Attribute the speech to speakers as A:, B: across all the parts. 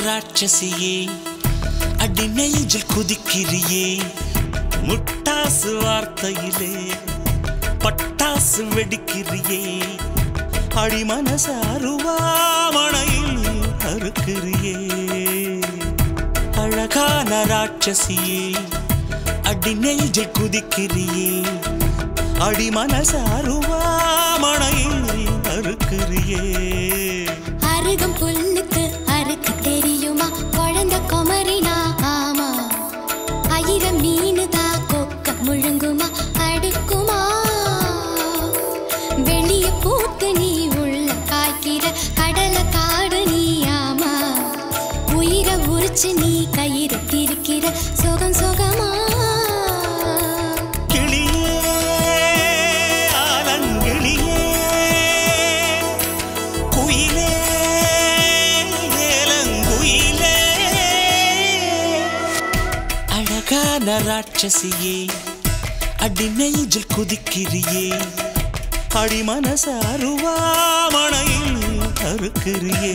A: ராட்சசியே அடி நெஞ்சில் குதிக்கிறியே முட்டாசு வார்த்தையிலே பட்டாசு வெடிக்கிறியே அடி மனச அருவாமணையில் அறுக்கிறியே அழகான ராட்சசியே அடி நெஞ்சில் குதிக்கிறியே அடி மனச அருவாமணையில் அறுக்கிறியே
B: அருகம் புல்லுக்கு அறுக்க தெரியுமா குழந்தை குமரினா ஆமா ஆயிரம் மீனுதா கொக்க முழுங்குமா அடுக்குமா வெளிய பூத்து நீ உள்ள காய்க்கிற கடலை காடு நீ ஆமா உயிரை உரிச்சு நீ கயிறு கிறுக்கிற சுகம் சுகமா
A: கிளியே ஆலங்கிளியே குயிலே ஏலங்குயிலே அழகான ராட்சசியே அடி நெஞ்சில் குதிக்கிறியே அடி மனச அருவாமணையில் அறுக்கிறியே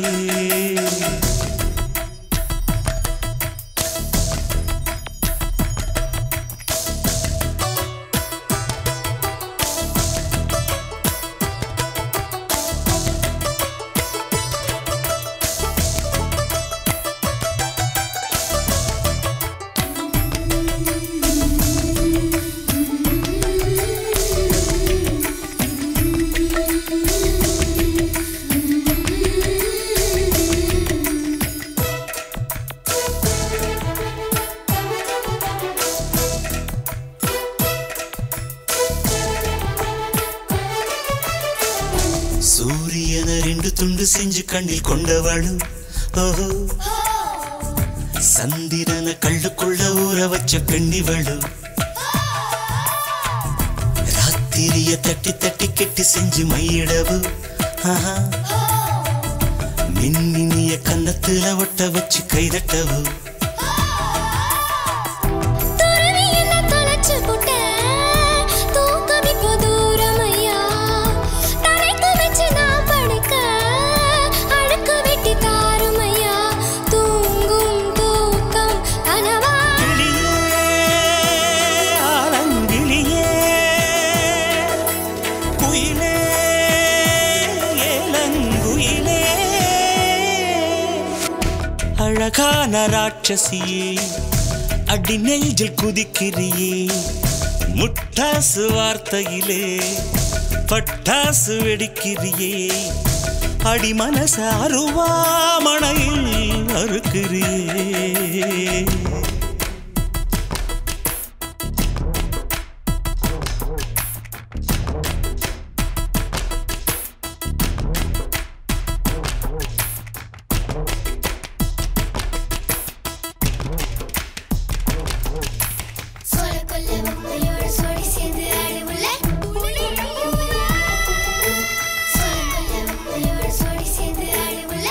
A: சூரியனை ரெண்டு துண்டு செஞ்சு கண்ணில் கொண்டவளு ஓஹோ சந்திரனை கள்ளுக்குள்ள ஊற வச்ச பெண்ணிவளு ராத்திரிய தட்டி தட்டி கெட்டி செஞ்சு மையிடவு ஆஹா. மின்மினிய கன்னத்துல ஒட்ட வச்சு கைதட்டவு
B: துறவி என்ன தொலைச்சு புட்ட தூக்கம் இப்போ தூரமையா தரைக்கு வச்சு நான் படுக்க அழுக்கு வெட்டி தாருமையா தூங்கும் தூக்கம் கனவா
A: கிளியே, ஆலங்கிளியே, குயிலே, ஏலங்குயிலே. அழகான ராட்சசியே அடி நெஞ்சில் குதிக்கிறியே முட்டாசு வார்த்தையிலே பட்டாசு வெடிக்கிறியே அடி மனச அருவாமணையில் அறுக்கிறியே
B: சோல கொல்ல மம்மையோட சோடி சேர்ந்து ஆடுவுல சோல கொல்ல மம்மையோட சோடி சேர்ந்து ஆடுவுல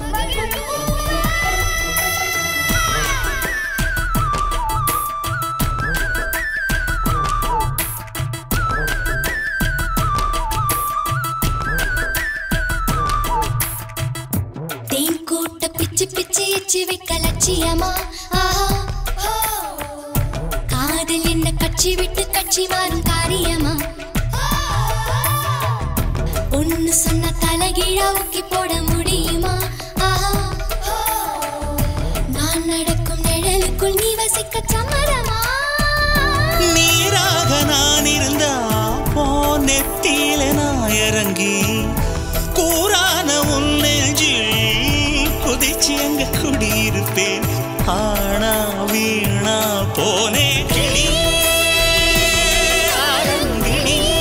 B: தேன் கூட்ட பிச்சு பிச்சு எச்சு வைக்க லட்சியமா ஆஹா காதல் என்ன கட்சி விட்டு கட்சி மாறும் காரியமா ஒன்னு சொன்ன தலைகீழா ஊக்கி போட முடியுமா ஆஹா நான் நடக்கும் நிழலுக்குள் நீ வசிக்க சம்மதமா
A: நீராக நான் இருந்தா போ நெத்தியில நான் இறங்கி கூறான உன் நெஞ்சில் குதிச்சு அங்க குடியிருப்பேன் ஆனா வீணா போனே கிளியே, ஆலங்கிளியே,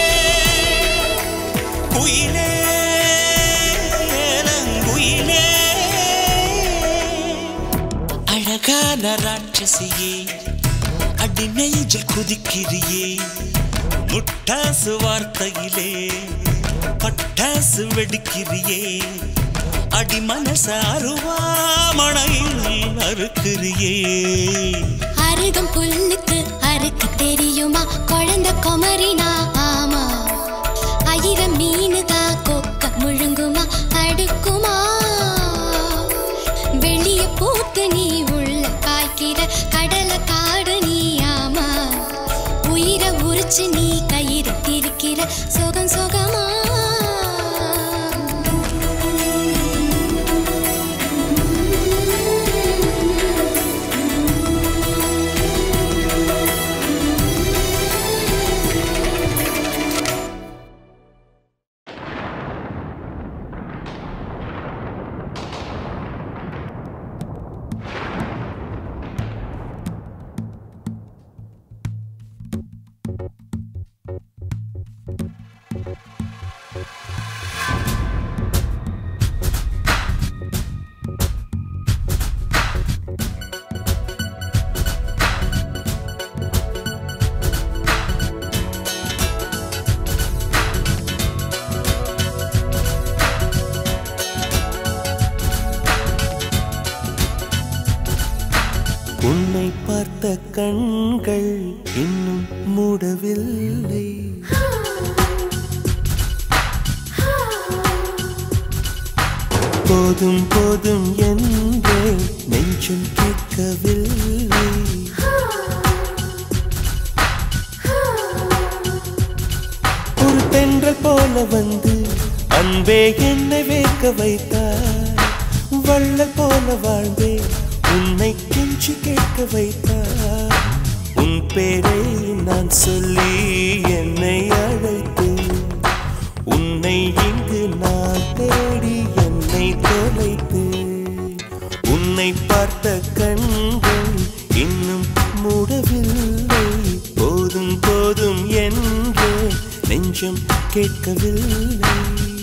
A: குயிலே, ஏலங்குயிலே. அழகான ராட்சசியே அடி நெஞ்சில் குதிக்கிறியே முட்டாசு வார்த்தையிலே பட்டாசு வெடிக்கிறியே அடி மனச அருவாமணையில் அறுக்கிறியே
B: அருகம் புல்லுக்கு அறுக்க தெரியுமா குழந்தை குமரினா ஆமா ஆயிரம் மீனுதா கொக்க முழுங்குமா அடுக்குமா வெளிய பத்து நீ உள்ள காய்க்கிற கடலை காடு நீ ஆமா உயிரை உரிச்சு நீ கயிறு திரிக்கிற சுகம் சுகமா
A: உன்னை பார்த்த கண்கள் இன்னும் மூடவில்லை போதும் போதும் என்றே நெஞ்சம் கேட்கவில்லை ஒரு தென்றல் போல வந்து அன்பே என்னை வேக்க வைத்தார் வள்ளல் போல வாழ்ந்தே உன்னை கெஞ்சி கேட்க வைத்தார் உன் பேரை நான் சொல்லி என்னை அழைத்தேன் உன்னை இங்கு நான் தேடி என்னை தொலைத்தேன் உன்னை பார்த்த கண்கள் இன்னும் மூடவில்லை போதும் போதும் என்று நெஞ்சம் கேட்கவில்லை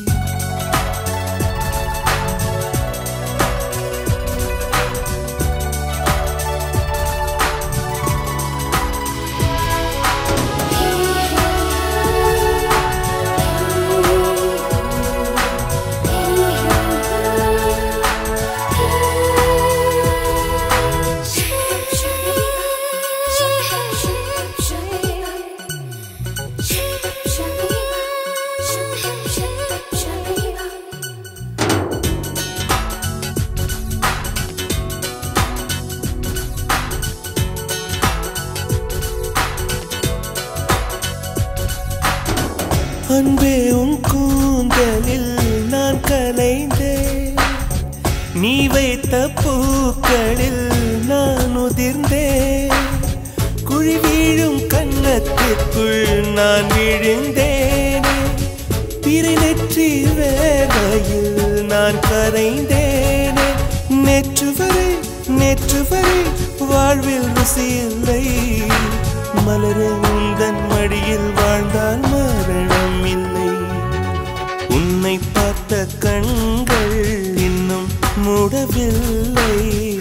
A: அன்பே உன் கூந்தலில் நான் கலைந்தேன் நீ வைத்த பூக்களில் நான் உதிர்ந்தேன் குழி வீழும் கன்னத்திற்குள் நான் விழுந்தேனே பிறை நெற்றி வேலையில் நான் கரைந்தேனே நேற்று வரை நேற்று வரை வாழ்வில் ருசி இல்லை மலரே உந்தன் மடியில் வாழ்ந்தால் மரணம் இல்லை உன்னை பார்த்த கண்கள் இன்னும் மூடவில்லை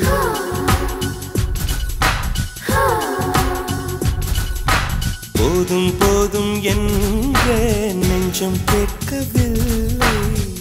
A: போதும் போதும் என்ற நெஞ்சம் கேட்கவில்லை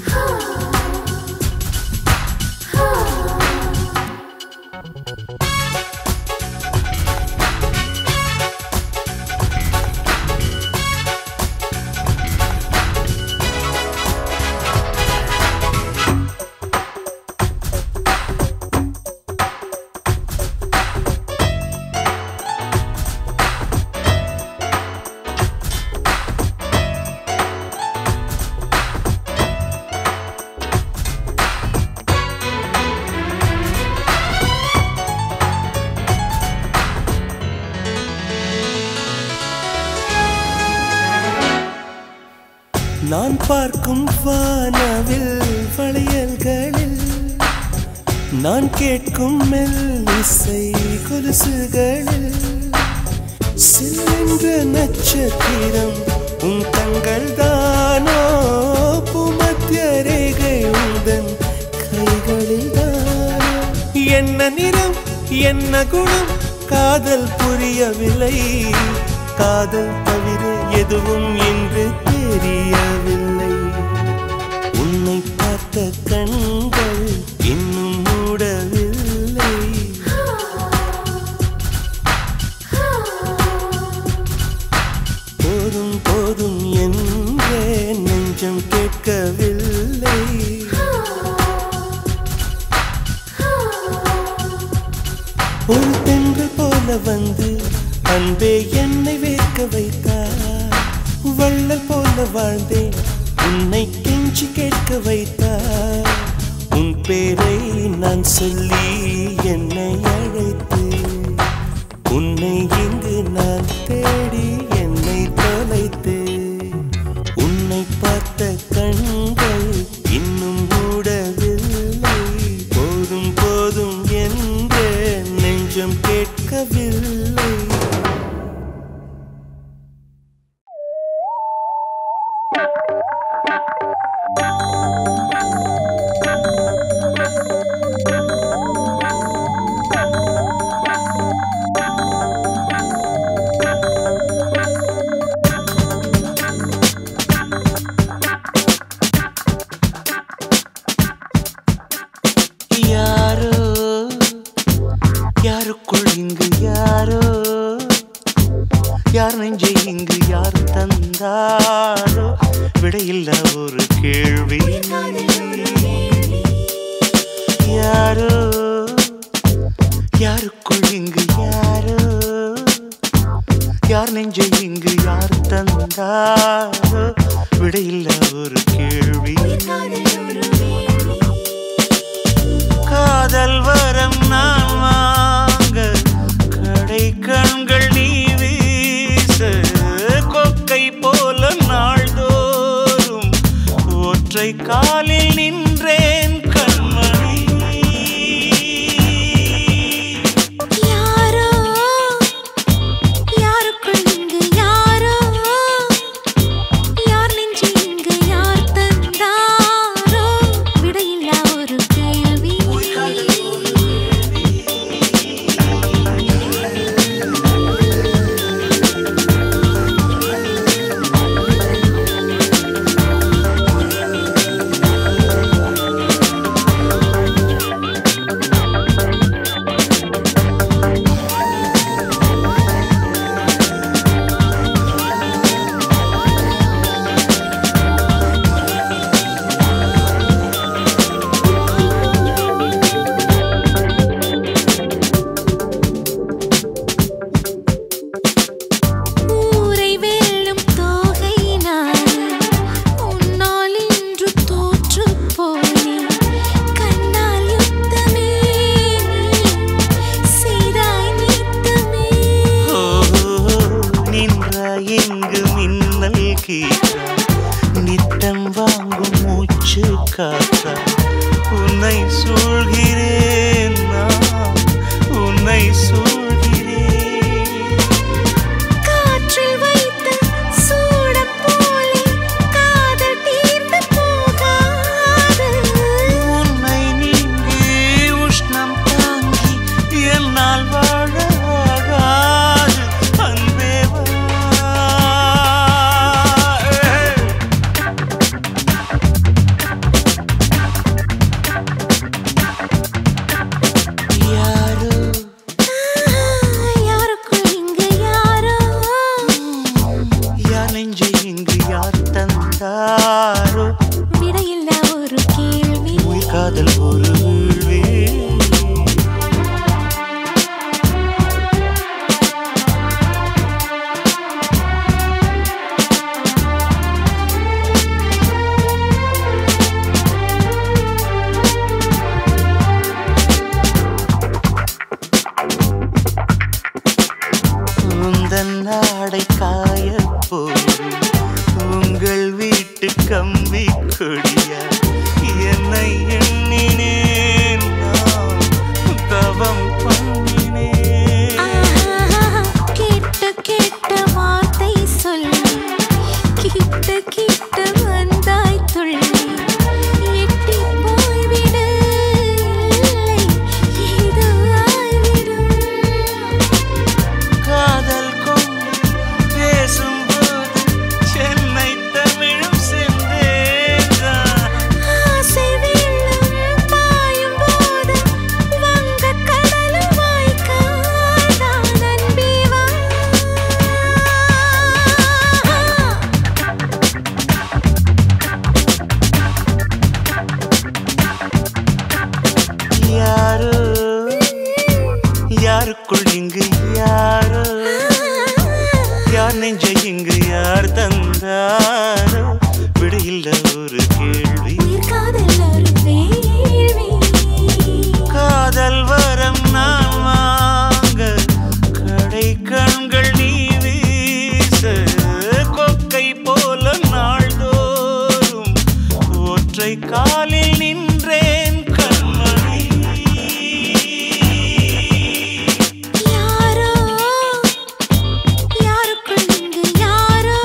A: நான் பார்க்கும் வானவில் வளையல்களில் நான் கேட்கும் மெல்லிசை கொலுசுகளில் சில்லென்ற நட்சத்திரம் உன் கண்கள் தானோ பூமத்திய ரேகை உந்தன் கைகளில் தானோ என்ன நிறம் என்ன குணம் காதல் புரியவில்லை காதல் தவிர எதுவும் இன்று தெரியவில்லை உன்னை பார்த்த கண்கள் இன்னும் மூடவில்லை போதும் போதும் என்றே நெஞ்சம் கேட்கவில்லை போல வந்து அன்பே என்னை வேர்க்க வைத்தார் வள்ளல் போல வாழ்ந்தேன் உன்னை கெஞ்சி கேட்க வைத்தார் உன் பேரை நான் சொல்லி என்னை அழைத்து உன்னை இங்கு நான் தேடி என்னை தொலைத்து உன்னை பார்த்த கண்கள் இன்னும் மூடவில்லை போதும் போதும் என்ற நெஞ்சம் கேட்கவில்லை யாரோ யாருக்குள் இங்கு யாரோ யார் நெஞ்சை இங்கு யார் தந்தாரோ விடையில்ல ஒரு கேள்வி யாரோ யாருக்குள் இங்கு யாரோ யார் நெஞ்சை இங்கு யார் தந்தாரோ விடையில்ல ஒரு கேள்வி காதல் வரம் நான் வாங்க கடை கண்கள் நீ வீச கொக்கை போல நாள்தோறும் ஒற்றை காலில் நின்றேன் கண்மணி
B: யாரோ யாருக்குள் இங்கு யாரோ யார் நெஞ்சு இங்கு யார் தந்தாரோ விடையில்லா ஒரு கேள்வி ஊரை வெல்லும் தோகை நான் உன்னால் இன்று தோற்று போனேன் கண்ணால் யுத்தமே செய்தாய் நீத்தமே
A: ஓ நின்றாய் எங்கு மின்னல் கீற்றா நித்தம் வாங்கும் மூச்சு காற்றா உன்னை சூழ்கிறேன் நான் உன்னை சூழ்கிறேன்
B: காற்றில் வைத்த சூடம் போலே காதல் தீர்ந்து போகாது
A: உன்னை நீங்கி உஷ்ணம் தாங்கி என்னால் வாழ ஆகாது அன்பே வா. யாரோ
B: யாருக்குள் இங்கு யாரோ
A: யார் நெஞ்சை இங்கு யார் தந்தாரோ
B: விடையில்லா ஒரு கேள்வி
A: உயிர் காதல் ஒரு வீழ்வே உந்தன் நாடை காய போடும் உங்கள் வீட்டு கம்பி கொடியா என்னை எண்ணினேன் நான் தவம் பண்ணினேன்
B: ஆஹா, கேட்ட கேட்ட வார்த்தை சொல்லி கிட்ட கிட்ட வந்தாய் துள்ளி எட்டி போய்விடு இல்லை இது ஆய்விடும்
A: காதல் கொண்டு இங்கு யாரோ யார் நெஞ்சை இங்கு யார் தந்தாரோ விடையில்ல ஒரு கேள்வி
B: உயிர் காதல் ஒரு வேள்வி
A: காதல் வரம் நான் வாங்க கடை கண்கள் நீ வீச கொக்கை போல நாள்தோறும் ஒற்றை காலில் நின்றேன் கண்மணி
B: யாரோ யாருக்குள் இங்கு யாரோ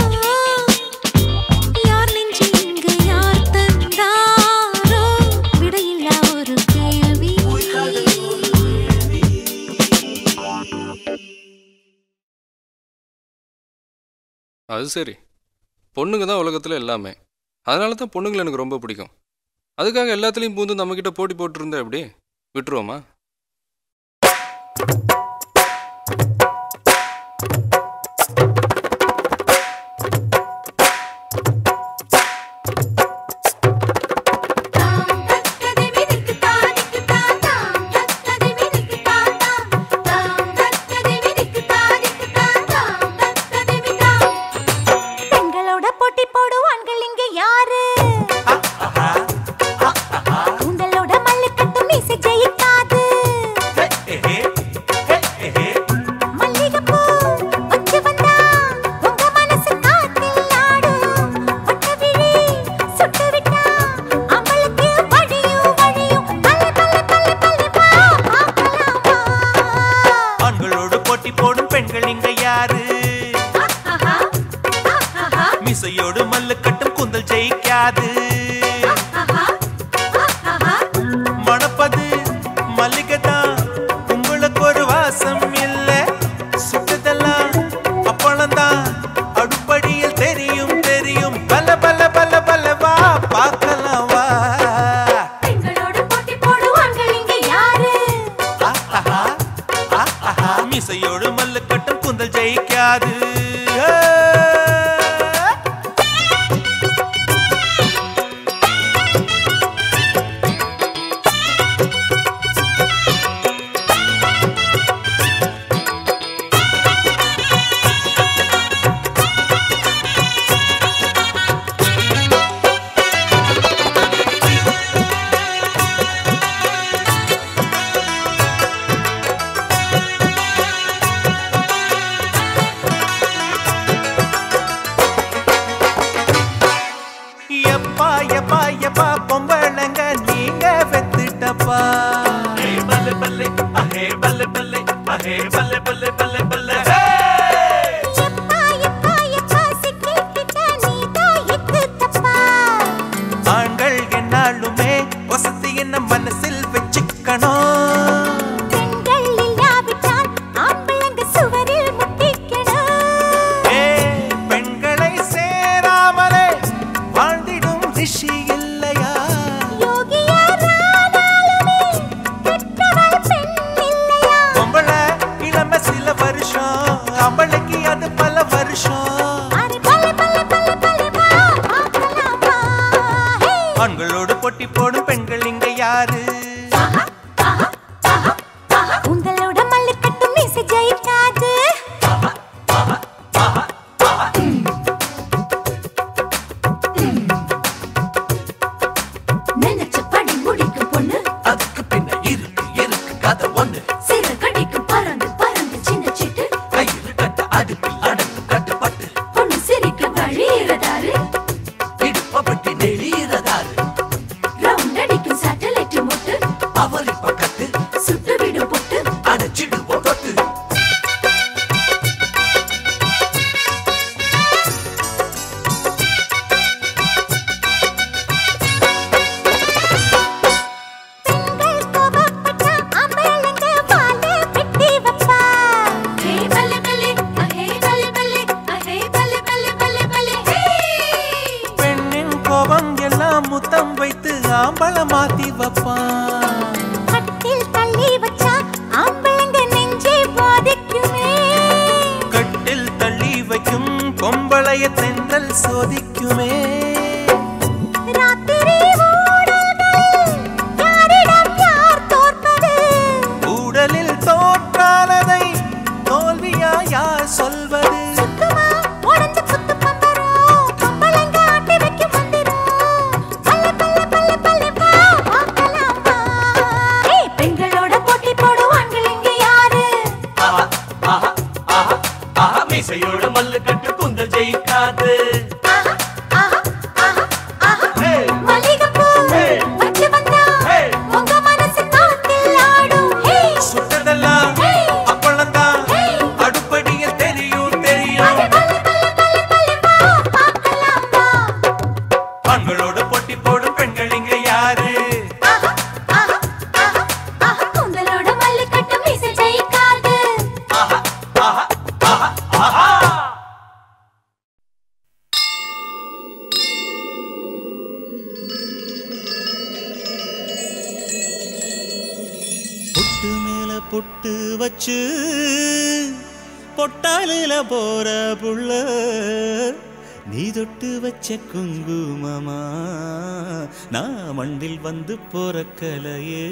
B: யார் நெஞ்சு இங்கு யார் தந்தாரோ விடையில்லா ஒரு கேள்வி
C: அது சரி பொண்ணுங்க தான் உலகத்தில் எல்லாமே அதனால தான் பொண்ணுங்களை எனக்கு ரொம்ப பிடிக்கும் அதுக்காக எல்லாத்துலேயும் பூந்து நம்மக்கிட்ட போட்டி போட்டுருந்தா எப்படி விட்டுருவோமா
B: பெண்களோட போட்டி போடுவான்கள் இங்க யாரு கூந்தலோட மல்லு கட்டும் மீசை ஜெயிக்காது மல்லிகைப்பூ வச்சு வந்தா உங்க மனசு காத்தில் ஆடும் ஒட்ட விழி சுட்டு விட்டா அவளுக்கு வழியும் வழியும் பல்ல பல்ல பல்ல பல்ல வா பார்க்கலாமா
A: ஆண்களோடு போட்டி போடும் பெண்கள் இங்க யாரு மிசையோடு மல்லு கட்டும் குந்தல் ஜெயிக்காது மணப்பது மல்லிகை தான் உங்களுக்கு ஒரு வாசம் இல்ல சுட்டதெல்லாம் அப்பளம் தான் அடுப்படியில் தெரியும் தெரியும் பல பல பல பல வா பார்க்கலாம் வா
B: பெண்களோட போட்டி போடுவான்கள் இங்க யாரு
A: ஆஹா, ஆஹா, மிசையோடு மல்லு கட்டும் குந்தல் ஜெயிக்காது எப்பா எப்பா எப்பா பொம்பளைங்க நீங்க வெத்துட்டப்பா பல்ல பல்ல அஹே பல்ல பல்ல அஹே பல்ல பல்ல பல்ல பல்ல
B: எப்பா எப்பா எப்பா சிக்கிக்கிட்ட நீதான் இக்கு தப்பா
A: ஆண்கள் என்னாலுமே வசதி என்ன மனசில் வச்சுக்கணும்
B: பெண்கள் இல்லாவிட்டால் ஆம்பளங்க சுவரில் முட்டிக்கணும்
A: ஏ பெண்களை சேராமலே வாழ்ந்திடும் ரிஷி இல்லையா
B: யோகியரானாலுமே பெற்றவள் பெண் இல்லையா
A: பொம்பளை இளம சில வருஷம் அவளுக்கு அது பல வருஷம்
B: அरे பல்ல பல்ல பல்ல பல்ல வா பார்க்கலாமா ஹே
A: ஆண்களோடு போட்டி போடும் பெண்கள் இங்க யாரு
B: உங்களோட மல்லு கட்டும் மீசை ஜெயிக்காது நினைச்ச படி முடிக்கும் பொண்ணு
A: அதுக்கு பின்ன இருக்கு இருக்கு கதை ஒண்ணு
B: சிறு கடிக்கும் பறந்து பறந்து சின்ன சிட்டு
A: கயிறு கட்ட அடுப்பில் அடக்கு கட்டுப்பட்டு
B: பொண்ணு சிரிக்க வழியிறதாரு
A: இடுப்பப்பட்டி நெளியறதாரு
B: ரவுண்ட் அடிக்கும் சேட்டலைட் முட்டு
A: அவரி பக்கத்து
B: சுட்டு விடும் பொட்டு
A: அடைச்சிடுவோம் தொட்டு
B: பெண்கள் கோபப்பட்டா ஆம்பளைங்க வாழ வெட்டி வைப்பா ஹே பல்ல பல்ல ஹே பல்ல பல்ல ஹே பல்ல பல்ல பல்ல பல்ல ஹே
A: பெண்ணின் கோபம் எல்லாம் முத்தம் வைத்து ஆம்பள மாத்தி வைப்பான்
B: கட்டில் தள்ளி வச்சா ஆம்பளைங்க நெஞ்சே பாதிக்குமே
A: கட்டில் தள்ளி வைக்கும் பொம்பளைய தென்றல் சோதிக்குமே
B: ராத்திரி ஊடல்களில் யாரிடம் யார் தோற்பது
A: உடலில் தோற்றானதை மீசையோட மல்லு கட்டு குந்த ஜெயிக்காது ஹே,
B: மல்லிகைப்பூ
A: Hey.
B: வச்சு வந்தா
A: Hey.
B: உங்க மனசு காத்தில் ஆடும் ஹே
A: சுட்டதெல்லாம்
B: Hey.
A: அப்பளம்தான்
B: Hey.
A: அடுப்படியில் தெரியும் தெரியும்
B: அட பல்ல பல்ல பல்ல பல்ல வா பார்க்கலாம் வா
A: ஆண்களோட போட்டி போடும் பெண்கள் இங்க யாரு
B: ஆஹா ஆஹா ஆஹா ஆஹா கூந்தலோட மல்லு கட்டும் மீசை ஜெயிக்காது
A: ஆஹா ஆஹா ஆஹா ஆஹா
D: பொட்டு மேல பொட்டு வச்சு பொட்டாலில போற புள்ள நீ தொட்டு வச்ச குங்குமமா நான் மண்டில் வந்து போறக்கலையே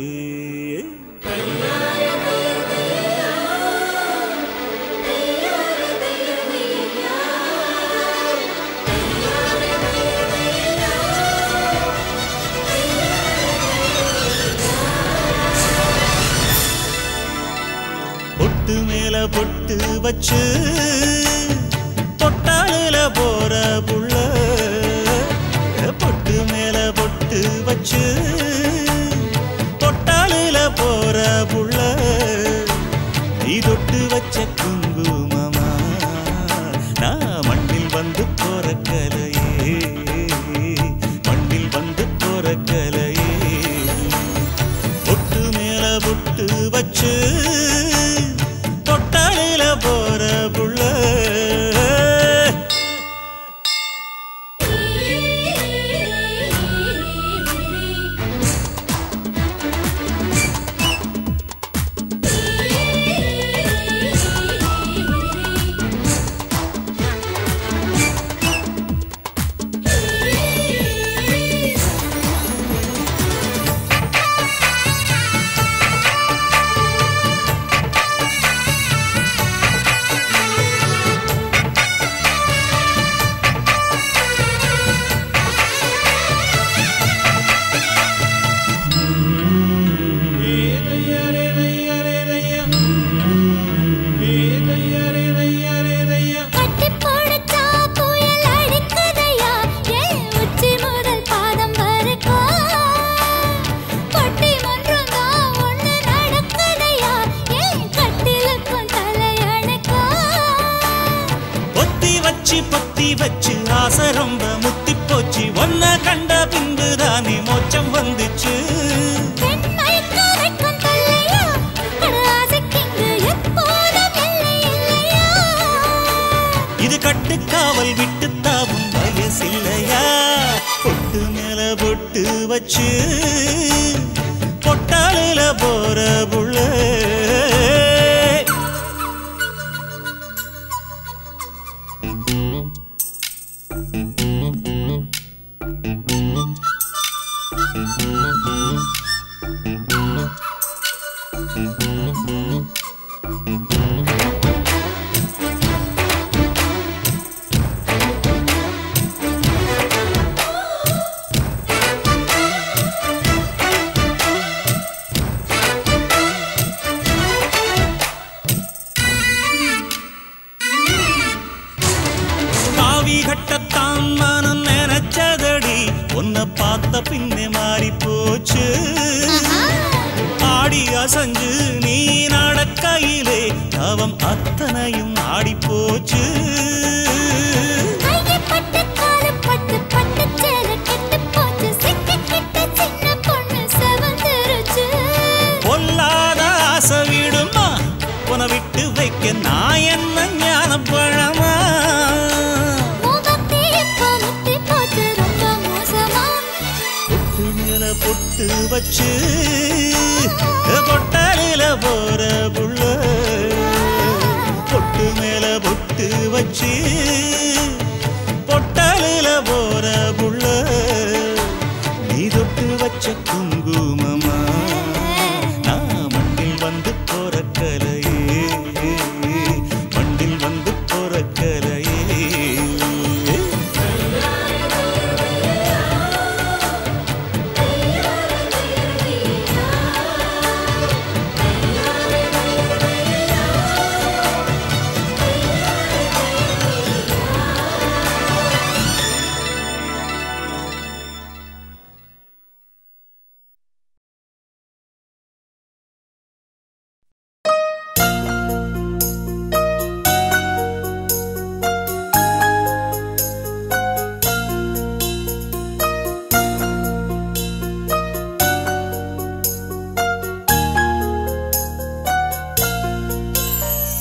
D: பொட்டு மேல பொட்டு வச்சு பொட்டாலில போற புள்ள பொட்டு மேல பொட்டு வச்சு பொட்டாலில போற புள்ள நீ தொட்டு வச்ச குங்குமமா நான் மண்ணில் வந்து போற கலையே மண்ணில் வந்து போற கலையே பொட்டு மேல பொட்டு வச்சு தொட்டாலில போற புள்ள
B: கட்டி போடுச்சா புயல் அடிக்குதையா ஏன் உச்சி முதல் பாதம் வரைக்கும் கொட்டி மன்றம் தான் ஒண்ணு நடக்குதையா ஏன் கட்டிலுக்கும் தலையணைக்கும்
D: பொத்தி வச்சு பொத்தி வச்சு ஆசை ரொம்ப முத்தி போச்சு ஒன்ன கண்ட பின்பு தானே மோச்சம் வந்துச்சு
B: பெண்மைக்கு வெட்கம் தொல்லையா அட ஆசைக்கிங்கு எப்போதும் எல்லை இல்லையா
D: இது கட்டுக்காவல் விட்டு தாவும் வயசில்லையா பொட்டு மேல பொட்டு வச்சு பொட்டாலில போற புள்ள காவி கட்டத்தான் மனம் நினைச்சதடி உன்னை பார்த்த பின்னே மாறி போச்சு ஆடி அசஞ்சு நீ நடக்கையிலே தவம் அத்தனையும் ஆடி போச்சு
B: கையை பட்டு காலு பட்டு பட்டு சேலை கெட்டு போச்சு சிக்கிக்கிட்ட சின்ன பொண்ணு செவந்துருச்சு
D: பொல்லாத ஆசை விடுமா உன விட்டு வைக்க நான் என்ன ஞான பழமா
B: முகத்தே இப்போ முத்தி போச்சு ரொம்ப மோசமா
D: பொட்டு மேல பொட்டு வச்சு பொட்டாலில போற புள்ள பொட்டு மேல பொட்டு வச்சு பொட்டாலில போற புள்ள நீ தொட்டு வச்ச குங்குமமா நான் மண்ணில் வந்து போற கலையே மண்ணில் வந்து போற கலையே
B: ஆ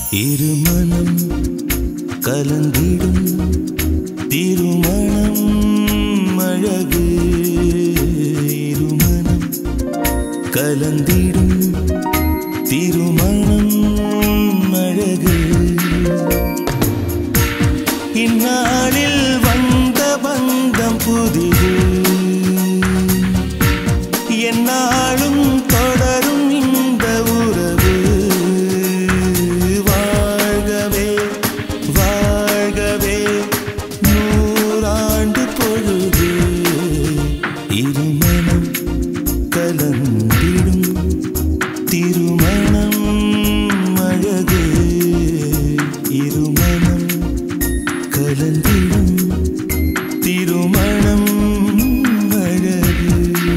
D: இருமனம் கலந்திடும் திருமணம் அழகு இருமனம் கலந்திடும் திருமணம் அழகு இந்நாளில் வந்த பந்தம் புதிது என்னாலும் தொடரும் இந்த உறவு வாழ்கவே வாழ்கவே நூறாண்டு பொழுது இருமனம் கலந்திடும் திருமணம் அழகு இருமனம் கலந்திடும் திருமணம் அழகு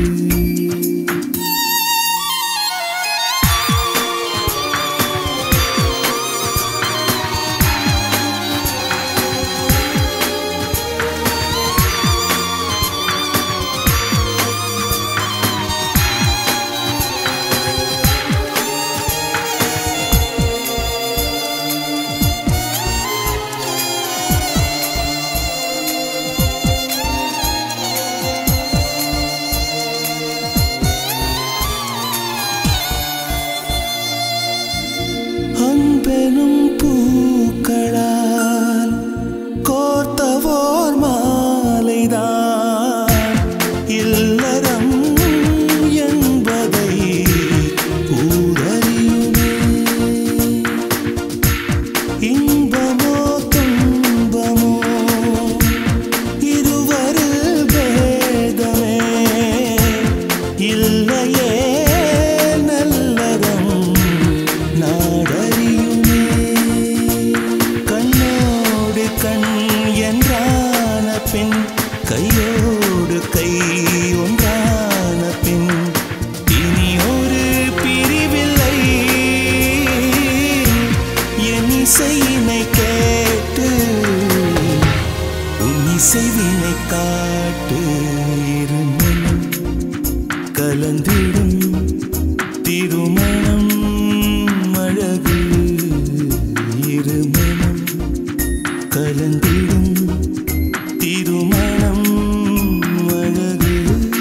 D: அன்பெனும் பூக்களால் கோர்த்தவோர் மாலைதான் இல்லறம் என்பதை ஊரறியுமே இன்பமோ துன்பமோ இருவரில் பேதமே இல்லையே நல்லறம் நாடறியுமே கண்ணோடு கண் என்றான பின் கையோடு கை ஒன்றான பின் இனி ஒரு பிரிவில்லை என் இசையினை கேட்டு உன் இசைவினை காட்டு இருமனம் கலந்திடும் திருமணம் அழகு இருமணம் கலந்திடும் திருமணம் அழகு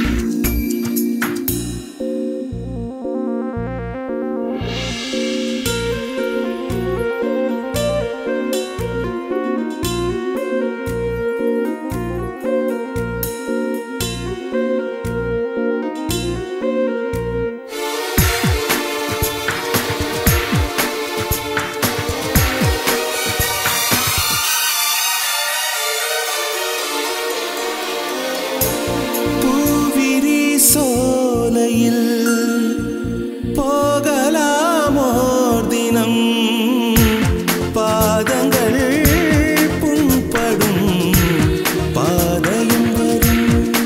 D: பூவிரி சோலையில் போகலாமோர் தினம் பாதங்கள் புண்படும் பாதையும் வரும்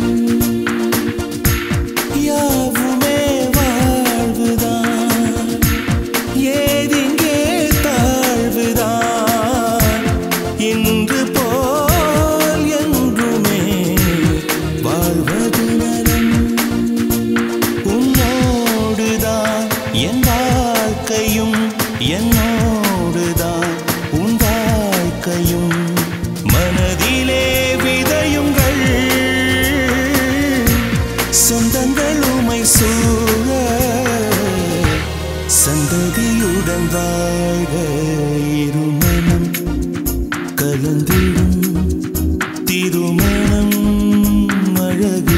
D: யாவுமே வாழ்வுதான் ஏதிங்கே தாழ்வுதான் இன்று போல் என்றுமே வாழ்வது நலம் உன்னோடுதான் என் வாழ்க்கையும் என்னோடுதான் உன் வாழ்க்கையும் மனதிலே விதையுங்கள் சொந்தங்கள் உமை சூழ சந்ததியுடன் வாழ இருமனம் கலந்திடும் திருமணம் அழகு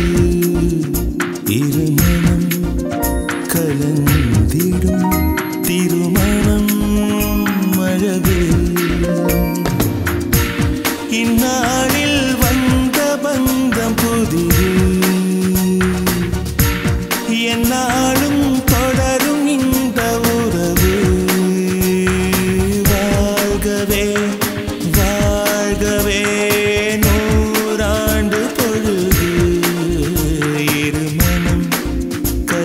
D: இருமணம் கலந்திடும் திருமணம் அழகு இந்நாளில் வந்த பந்தம் புதிது என்னாலும் தொடரும் இந்த உறவு வாழ்கவே வாழ்கவே நூறாண்டு பொழுது இருமனம்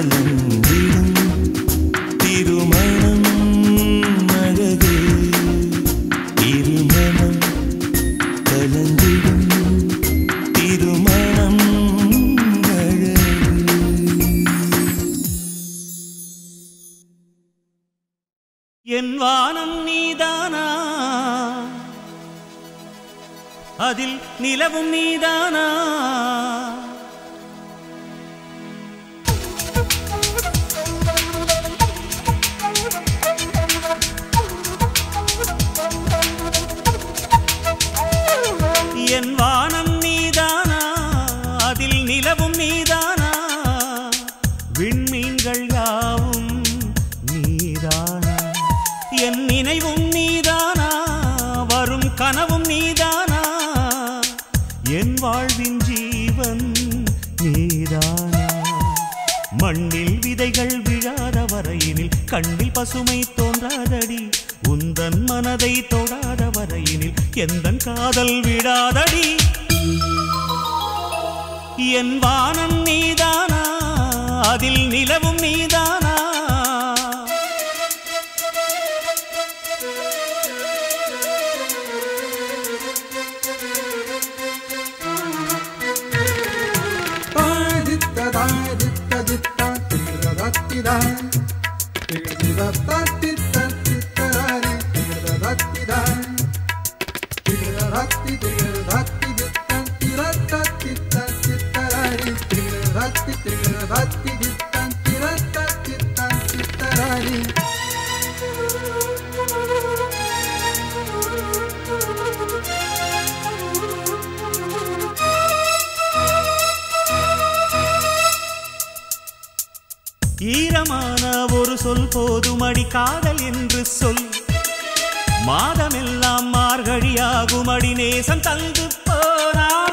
D: கலந்திடும் திருமணம் அழகு நீதானா அதில் நிலவும் நீதானா என் வானம் நீதானா அதில் நிலவும் நீதானா விண்மீன்கள் யாவும் நீதானா என் நினைவும் நீதானா வரும் கனவும் நீதானா என் வாழ்வின் ஜீவன் நீதானா மண்ணில் விதைகள் விழாத வரையினில் கண்ணில் பசுமை தோன்றாதடி உந்தன் மனதை தொடாத வரையினில் எந்தன் காதல் விடாதடி என் வானம் நீதானா அதில் நிலவும் நீதானா ஈரமான ஒரு சொல் போதும் அடி காதல் என்று சொல் மாதமெல்லாம் மார்கழியாகும் அடி நேசம் தந்து போனால்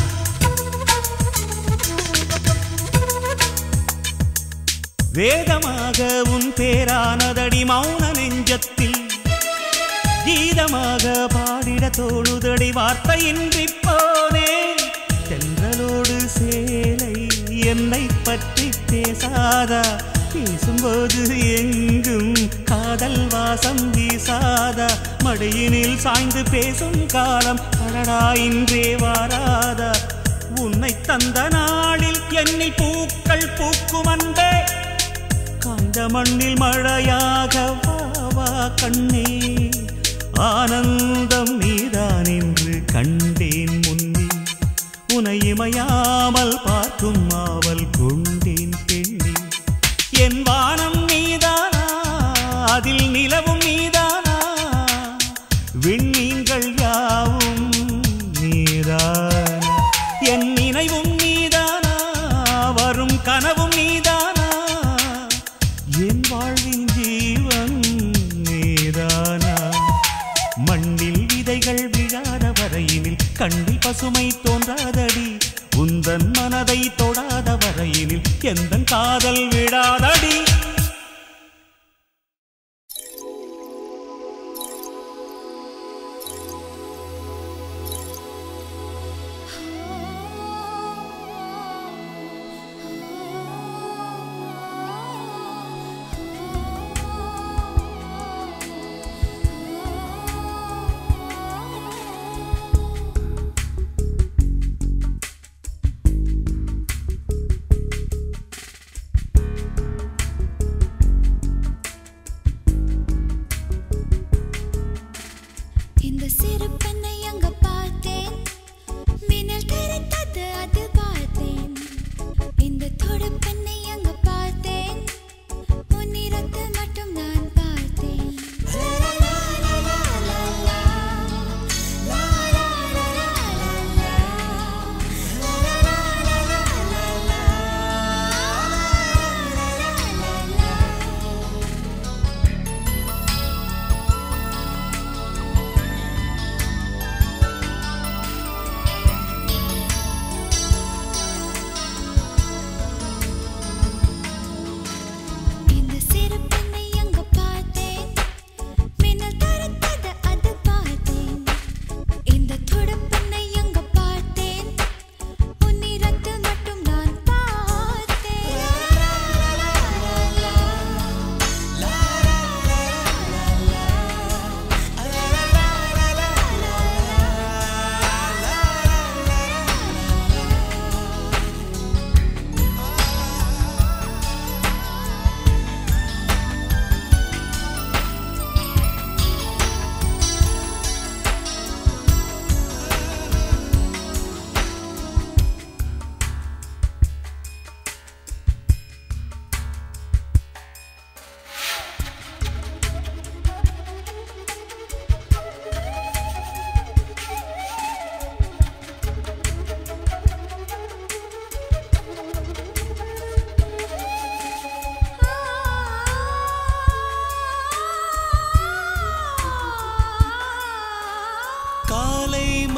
D: வேதமாக உன் பேரானதடி மௌன நெஞ்சத்தில் கீதமாக பாடிட தோழுதடி வார்த்தையின்றி போனே தென்றலோடு சேலை என்னை பற்றி பேசாதா பேசும்போது எங்கும் காதல் வாசம் வீசாதா மடியினில் சாய்ந்து பேசும் காலம் அடடா இன்றே வாராதா உன்னை தந்த நாளில் என்னில் பூக்கள் பூக்கும் அன்பே காய்ந்த மண்ணில் மழையாக வா வா கண்ணே ஆனந்தம் நீதான் என்று கண்டேன் முன்னே உனை இமையாமல் பார்க்கும் ஆவல் கொண்டேன் பெண்ணே என் வானம் நீதானா அதில் நிலவும் நீதானா விண்மீன்கள் யாவும் நீதானா என் நினைவும் நீதானா வரும் கனவும் நீதானா என் வாழ்வின் ஜீவன் நீதானா மண்ணில் விதைகள் விழாத வரையினில் கண்ணில் பசுமை தோன்றாதடி உந்தன் மனதை தொடாத வரையினில் எந்தன் காதல் விடாதடி
B: இந்த சிறு பெண்ணை அங்க பார்த்தேன் மின்னல் தெரித்தது அது பார்த்தேன் இந்த தொடு பெண்ணை அங்க பார்த்தேன் உன்னிறத்தில் மட்டும் நான் பார்த்தேன்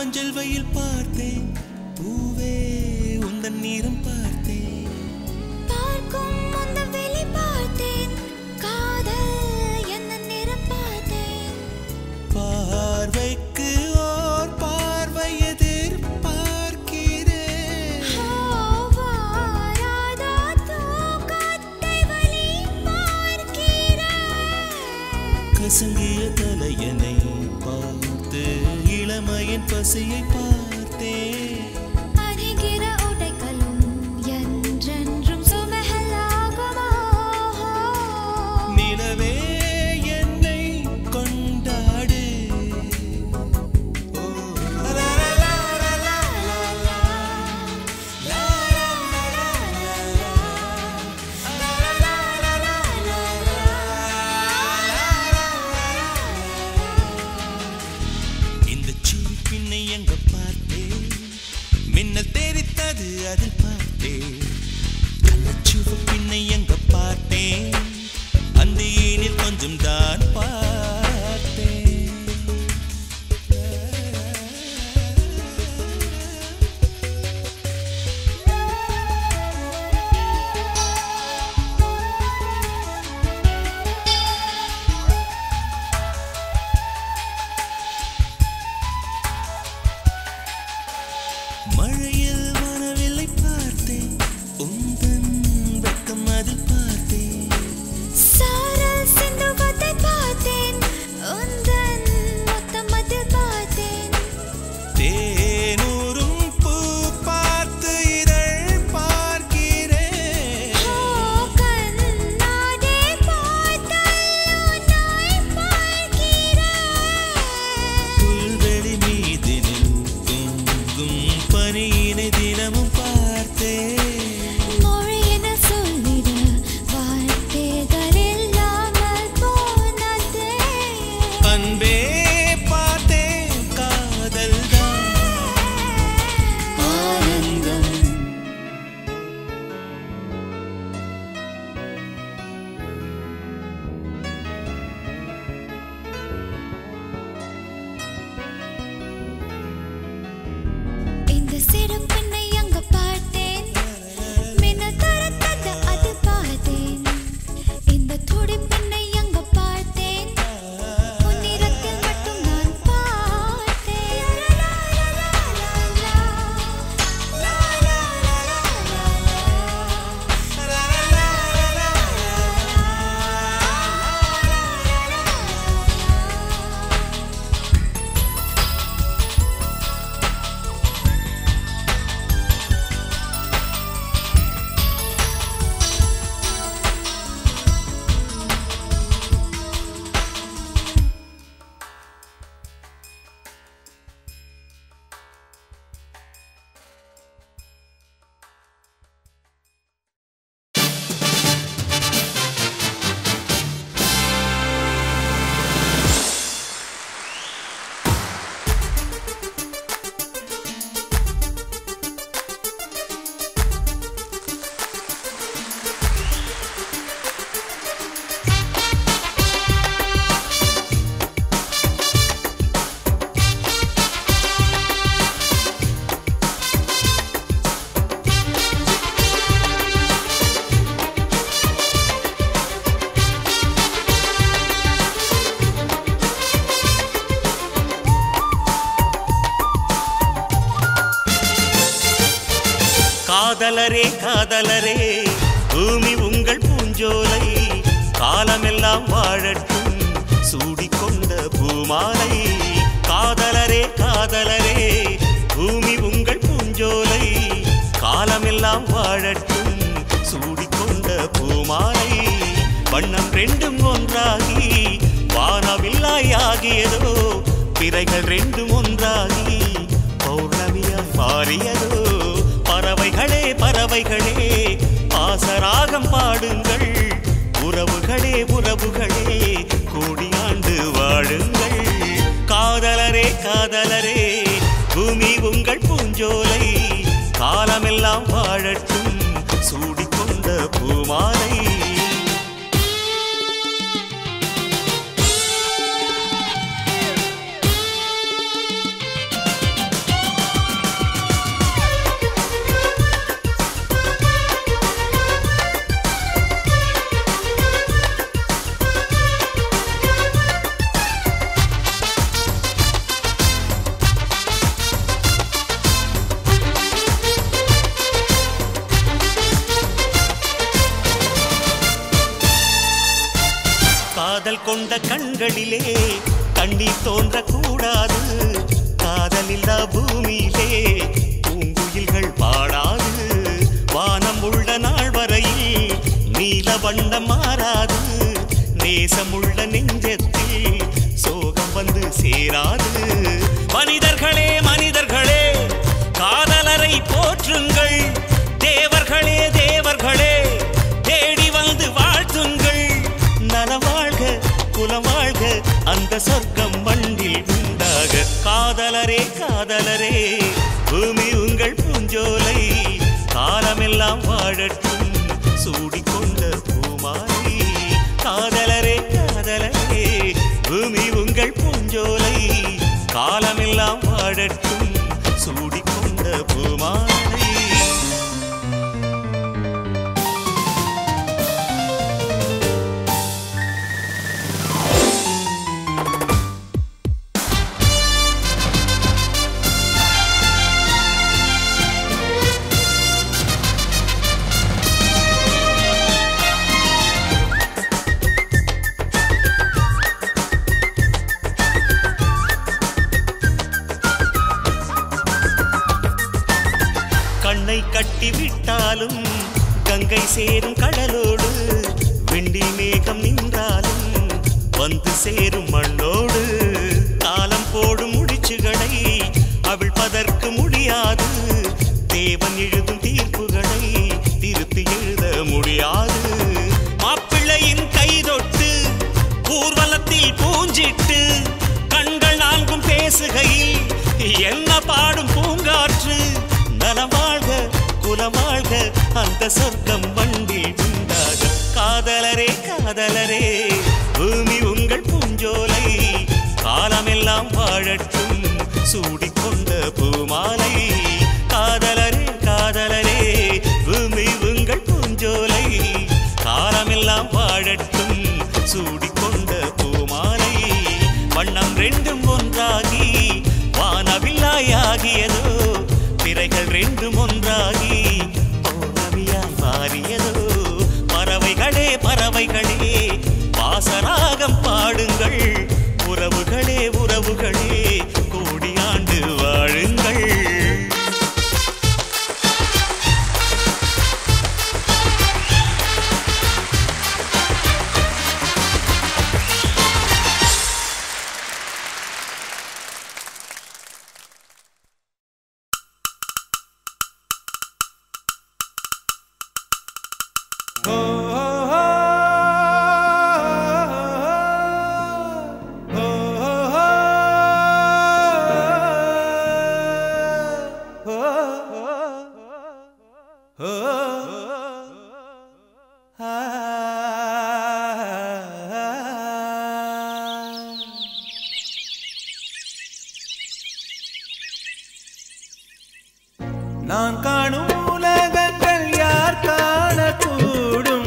D: மஞ்சள் வெயில் பார்த்தேன் பூவே உந்தன் நீரம் பார்த்தேன்
B: பார்க்கும் அந்த வெளி பார்த்தேன் காதல் என்ன நிறம் பார்த்தேன்
D: பார்வைக்கு ஓர் பார்வை எதிர்பார்க்கிறேன்
B: ஓ வாராதா தூக்கத்தை வலி பார்க்கிறேன்
D: கசங்கிய தலையனை பார்த்து இளமையின் பசியை பார்த்தேன்
B: அணிகிற உடைகளும் என்றென்றும் சுமகலாகுமோ
D: நிலவே என்னை கொண்டாடு ஓ, லா, லா, லா, லா, லா, லா, லா. லா, லா, லா, லா, லா, லா. லா, லா, லா, லா, லா, லா. லா, லா, லா, இந்த சின்ன பின்னை எங்க பார்த்தேன் மின்னல் தெரித்தது அதில் பார்த்தேன் கள்ளச்சிவ பின்னை எங்க பார்த்தேன் அந்த ஏனில் கொஞ்சம் தான் பார்த்தேன் மழையில் வரவில்லை பார்த்தேன் உந்தன் வெட்கம் அதில் பார்த்தேன்
B: சாரல் சிந்துகத்தை பார்த்தேன் உந்தன் மொத்தம் அதில் பார்த்தேன்
D: தேனூரும் பூ பார்த்து இதழ் பார்க்கிறேன்
B: ஓ கண்ணாடி பார்த்தால் நாய் பார்க்கிறேன்
D: புல்வெளி மீதினில் தூங்கும் பனியினை தினமும் பார்த்தேன்
B: மொழி என சொல்லிட வார்த்தைகள் இல்லாமல் போனதே
D: அன்பே பார்த்தேன் காதல் ஆனந்தம்
B: இந்த சிறு பெண்ணை அங்க பார்த்தேன் மின்னல் தரத்தத அது பார்த்தேன் இந்த துடி பெண்ணை அங்க பார்த்தேன் பொன்னிறத்தில் மட்டும் நான் பார்த்தேன் லா, லா, லா, லா, லா. லா, லா, லா, லா, லா, லா.
D: காதலரே காதலரே பூமி உங்கள் பூஞ்சோலை காலமெல்லாம் வாழட்டும் சூடிக்கொண்ட பூமாலை காதலரே காதலரே பூமி உங்கள் பூஞ்சோலை காலமெல்லாம் வாழட்டும் சூடிக்கொண்ட பூமாலை வண்ணம் ரெண்டும் ஒன்றாகி வானவில்லாய் ஆகியதோ பிறைகள் ரெண்டும் ஒன்றாகி பௌர்ணமியாய் மாறியதோ பறவைகளே பறவைகளே பாசராகம் பாடுங்கள் உறவுகளே உறவுகளே கோடியாண்டு வாழுங்கள் காதலரே காதலரே பூமி உங்கள் பூஞ்சோலை காலமெல்லாம் வாழட்டும் சூடிக்கொண்ட பூமாலை
E: கொண்ட கண்களிலே கண்ணீர் தோன்றக்கூடாது காதலில்லா பூமியிலே பூங்குயில்கள் பாடாது வானம் உள்ள நாள் வரையில் நீல வண்ணம் மாறாது நேசமுள்ள நெஞ்சத்தில் சோகம் வந்து சேராது மனிதர்களே மனிதர்களே காதலரை போற்றுங்கள் தேவர்களே தேவர்களே தேடி வந்து வாழ்த்துங்கள் நலம் வாழ்க குலம் வாழ்க அந்த சொர்க்கம் மண்ணில் உண்டாக காதலரே காதலரே பூமி உங்கள் பூஞ்சோலை காலமெல்லாம் வாழட்டும் சூடிக்கொண்ட பூமாலை காதலரே காதலரே பூமி உங்கள் பூஞ்சோலை காலமெல்லாம் வாழட்டும் சூடிக்கொண்ட பூமாலை கண்ணை கட்டி விட்டாலும் கங்கை சேரும் கடலோடு வெண்டி மேகம் நின்றாலும் வந்து சேரும் மண்ணோடு காலம் போடும் முடிச்சுகளை அவிழ்ப்பதற்கு முடியாது தேவன் எழுதும் தீர்ப்புகளை திருத்தி எழுத முடியாது மாப்பிள்ளையின் கைதொட்டு ஊர்வலத்தில் பூஞ்சிட்டு கண்கள் நான்கும் பேசுகையில் என்ன பாடும் பூங்காற்று நலம் வாழ்க குலம் வாழ்க அந்த சொர்க்கம் வண்டில் உண்டாக காதலரே காதலரே பூமி உங்கள் பூஞ்சோலை காலமெல்லாம் வாழட்டும் சூடிக்கொண்ட பூமாலை காதலரே காதலரே பூமி உங்கள் பூஞ்சோலை காலமெல்லாம் வாழட்டும் சூடிக்கொண்ட பூமாலை வண்ணம் ரெண்டும் ஒன்றாகி வானவில்லாயாகியதோ பிறைகள் ரெண்டும் ஒன்றாகி பௌர்ணமியாய் மாறியதோ பறவைகளே பறவைகளே வாசராகம் பாடுங்கள் உறவுகளே உறவுகளே கோடியாண்டு வாழுங்கள்
A: நான் காணும் உலகங்கள் யார் காணக்கூடும்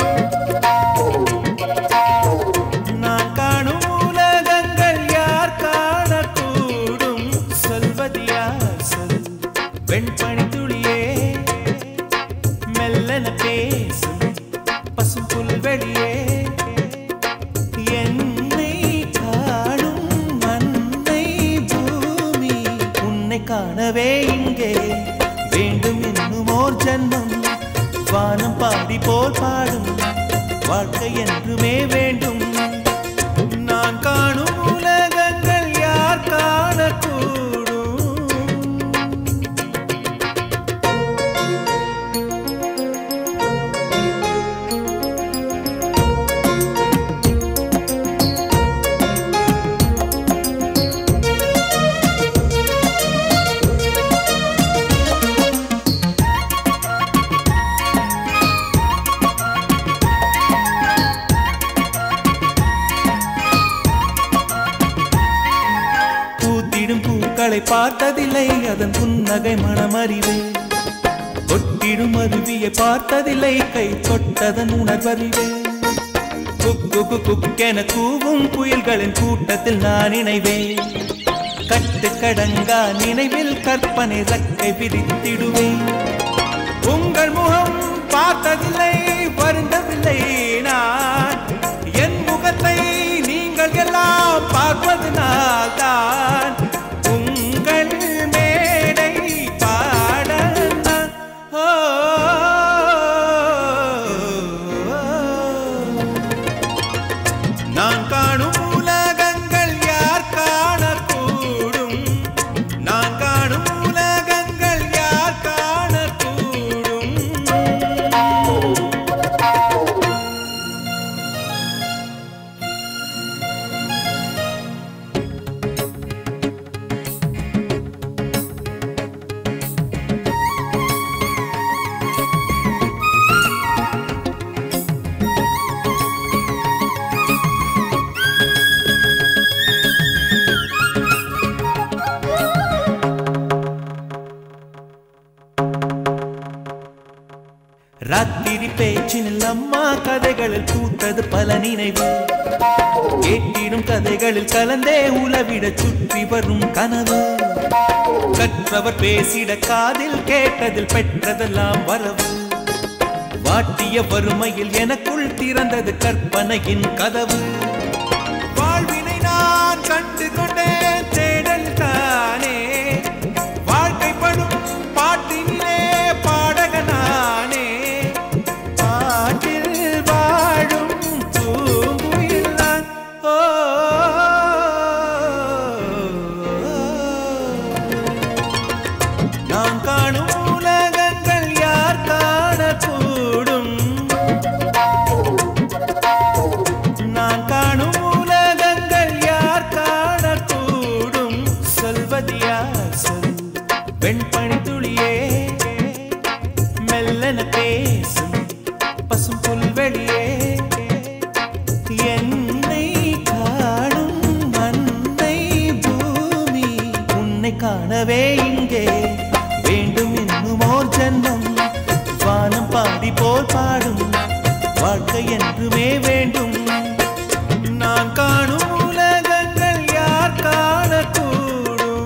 A: நான் காணும் உலகங்கள் யார் காணக்கூடும் சொல்வது யார் சொல் வெண்பனி துளியே மெல்லன பேசும் பசும் புல்வெளியே என்னை காணும் மண்ணை பூமி உன்னை காணவே இங்கே வேண்டும் என்னும் ஓர் ஜன்மம் வானம் பாடி போல் பாடும் வாழ்க்கை என்றுமே வேண்டும் நான் காணும் உலகங்கள் யார் காணக்கூடும் பூத்திடும் பூக்களை பார்த்ததில்லை அதன் புன்னகை மனமறிவு கொட்டிடும் அருவியை பார்த்ததில்லை கை தொட்டதன் உணர்வறிவு குக்கு குக்கென கூவும் புயல்களின் கூட்டத்தில் நான் இணைவேன் கட்டுக்கடங்கா நினைவில் கற்பனை ரக்கை விரித்திடுவேன் உங்கள் முகம் பார்த்ததில்லை வருந்தவில்லை நான் என் முகத்தை பேச்சினில் அம்மா கதைகளில் பூத்தது பல நினைவு கேட்டிடும் கதைகளில் கலந்தே உலவிட சுற்றி வரும் கனவு கற்றவர் பேசிட காதில் கேட்டதில் பெற்றதெல்லாம் வரவு வாட்டிய வறுமையில் எனக்குள் திறந்தது கற்பனையின் கதவு வாழ்வினை நான் கண்டு கொண்டேன் தேடல் தானே வாழ்க்கைப்படும் பாட்டினிலே பாடகனானே பாட்டில் வாழும் பூங்குயில் நான் ஓ நான் காணும் உலகங்கள் யார் காணக்கூடும் நான் காணும் உலகங்கள் யார் காணக்கூடும் சொல்வது யார் சொல் வெண்பனி துளியே மெல்லன பேசும் பசும் புல்வெளியே என்னை காணும் அன்னை பூமி உன்னை காணவே இங்கே வேண்டும் இன்னுமோர் ஜன்மம் வானம் பாடி போல் பாடும் வாழ்க்கை என்றுமே வேண்டும் நான் காணும் உலகங்கள் யார் காணக்கூடும்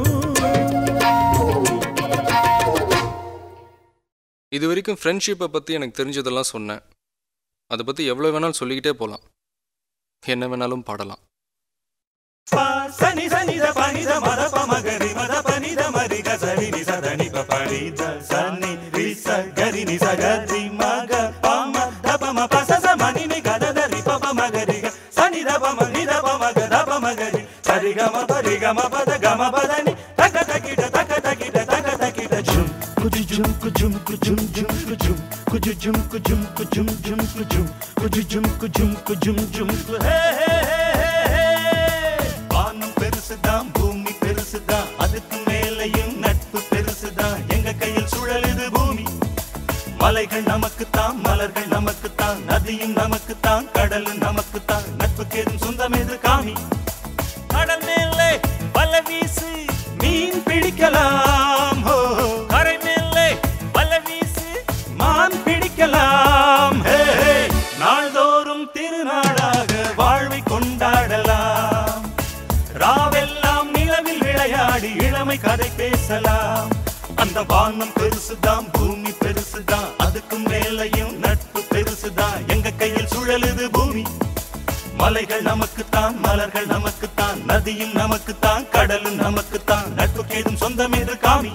C: இது வரைக்கும் ஃப்ரெண்ட்ஷிப்பை பற்றி எனக்கு தெரிஞ்சதெல்லாம் சொன்னேன் அதை பற்றி எவ்வளோ வேணாலும் சொல்லிக்கிட்டே போகலாம் என்ன வேணாலும் பாடலாம்
E: சனி சனி த பனி த மத ப மகரி மத பனி த மரி க சரி நி ச த நி ப பனி த சனி ரி ச கரி நி ச க ரி ம க ப ம த ப ம ப ச ச ம நி நி க த த ரி ப ப ம க ரி க சனி த ப ம நி த ப ம க த ப ம க ரி சரி க ம ப ரி க ம ப த க ம ப த நி த க த கி ட த க த கி ட த க த கி ட ஜும் குஜு ஜும் குஜும் குஜும் ஜும் குஜும் குஜு ஜும் குஜும் குஜும் ஜும் குஜும் குஜு ஜும் குஜும் குஜும் ஜும் கு- ஹே ஹே ஹே ஹே ஹே வானம் பெருசுதான் பூமி பெருசுதான் அதுக்கு மேலையும் நட்பு பெருசுதான் எங்க கையில் சுழலுது பூமி மலைகள் நமக்குத்தான் மலர்கள் நமக்குத்தான் நதியும் நமக்குத்தான் கடலும் நமக்குத்தான் நட்புக்கு எதுவும் சொந்தம் எது காமி கடல் மேலே வல வீசு மீன் பிடிக்கலாம் ஹோ கரை மேலே வல வீசு மான் பிடிக்கலாம் ஹே, ஹே. நாள்தோறும் திருநாளாக வாழ்வை கொண்டாடலாம் ராவெல்லாம் நிலவில் விளையாடி இளமை கதை பேசலாம் அந்த வானம் பெருசுதான் பூமி பெருசுதான் அதுக்கும் மேலையும் நட்பு பெருசுதான் எங்க கையில் சுழலுது பூமி மலைகள் நமக்குத்தான் மலர்கள் நமக்குத்தான் நதியும் நமக்குத்தான் கடலும் நமக்குத்தான் நட்புக்கு ஏதும் சொந்தம் எது காமி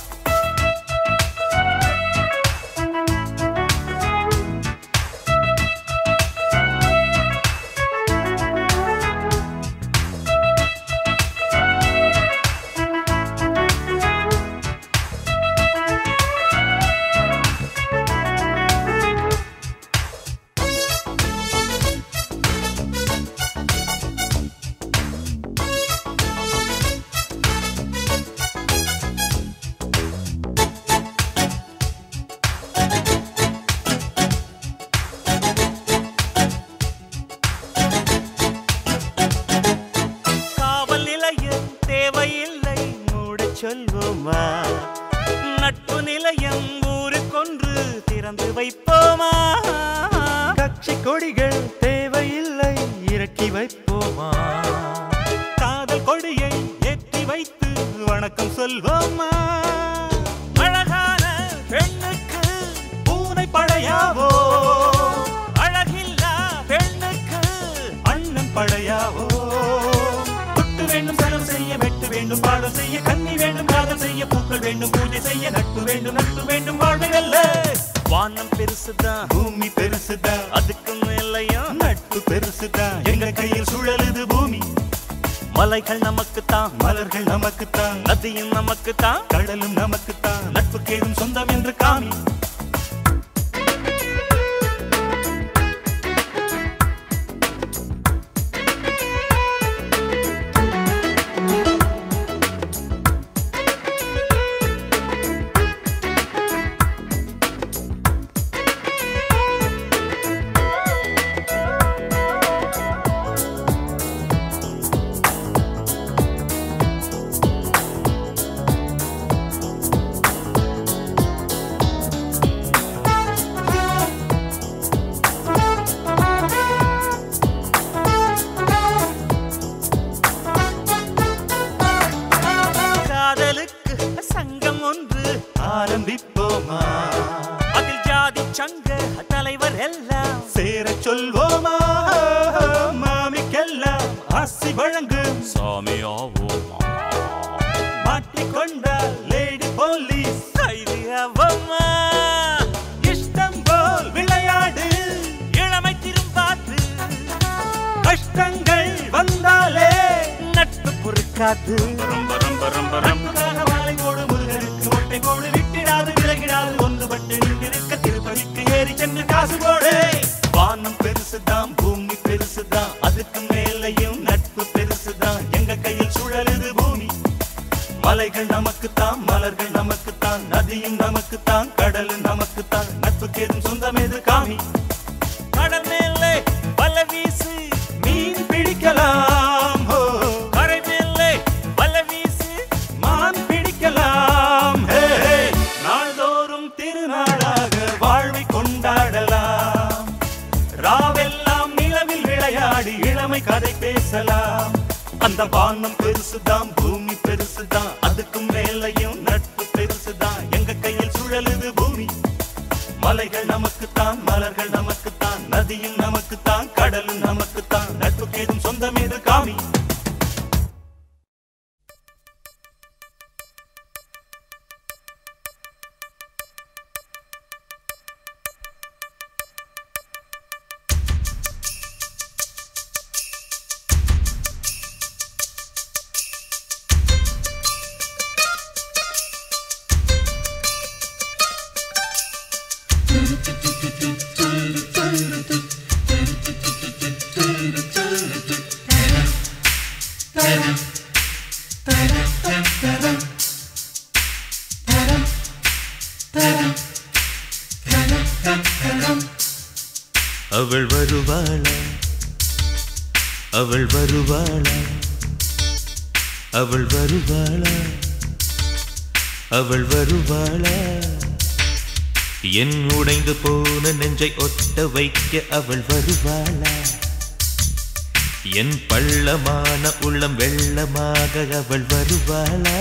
E: காவல் நிலையம் தேவையில்லை மூடச் சொல்வோமா நட்பு நிலையம் ஊருக்கொன்று திறந்து வைப்போமா
A: கட்சி கொடிகள் தேவையில்லை இறக்கி வைப்போமா
E: காதல் கொடியை ஏற்றி வைத்து வணக்கம் சொல்வோமா அழகான பெண்ணுக்கு பூனை படையாவோ அழகில்லா பெண்ணுக்கு அண்ணன் படையாவோ துட்டு வேண்டும் செலவு செய்ய வெட்டு வேண்டும் பாடம் செய்ய கன்னி வேண்டும் காதல் செய்ய பூக்கள் வேண்டும் பூஜை செய்ய நட்பு வேண்டும் நட்பு வேண்டும் வாழ்வு அல்ல வானம் பெருசுதான் பூமி பெருசுதான் அதுக்கு மேலையும் நட்பு பெருசுதான் எங்க கையில் சுழலுது பூமி மலைகள் நமக்குத்தான் மலர்கள் நமக்குத்தான் நதியும் நமக்குத்தான் கடலும் நமக்குத்தான் நட்புக்கு ஏதும் சொந்தம் என்று காமி சொல்வோமா
A: அதில் ஜாதி சங்க தலைவர் எல்லாம்
E: சேர சொல்வோமா மாமிக்கெல்லாம் ஆசி வழங்கு
A: சாமி ஆவோமா
E: மாட்டிக்கொண்ட லேடி போலீஸ்
A: கைதி அவமா
E: இஷ்டம் போல் விளையாடு
A: இளமை திரும்பாது
E: கஷ்டங்கள் வந்தாலே
A: நட்பு பொறுக்காது ரொம்ப ரொம்ப ரொம்ப ரொம்ப
E: அன்புக்காக மாலை போடு முருகனுக்கு ஒட்டை கோடு விட்டிடாது விலகிடாது ஒன்றுபட்டு நின்றிருக்க திருப்பதிக்கு ஏறி சென்று காசு போடு வானம் பெருசுதான் பூமி பெருசுதான் அதுக்கு மேலையும் நட்பு பெருசுதான் எங்க கையில் சுழலுது பூமி மலைகள் நமக்குத்தான் மலர்கள் நமக்குத்தான் நதியும் நமக்குத்தான் கடலும் நமக்குத்தான் நட்புக்கு ஏதும் சொந்தம் எது காமி
A: கடல் மேலே வல வீசு
E: மீன் பிடிக்கலாம் ஹோ
A: கரை மேலே வல வீசு
E: மான் பிடிக்கலாம் ஹே, ஹே. நாள்தோறும் திருநாளாக வாழ்வை கொண்டாடலாம் ராவெல்லாம் நிலவில் விளையாடி இளமை கதை பேசலாம் அந்த வானம் பெருசுதான் பூமி பெருசுதான் அதுக்கும் மேலையும் நட்பு பெருசுதான் எங்க கையில் சுழலுது பூமி மலைகள் நமக்குத்தான் மலர்கள் நமக்குத்தான் நதியும் நமக்குத்தான் கடலும் நமக்குத்தான் நட்புக்கு ஏதும் சொந்தம் எது காமி
F: அவள் வருவாளா அவள் வருவாளா அவள் வருவாளா அவள் வருவாளா என் உடைந்து போன நெஞ்சை ஒட்ட வைக்க அவள் வருவாளா என் பள்ளமான உள்ளம் வெள்ளமாக அவள் வருவாளா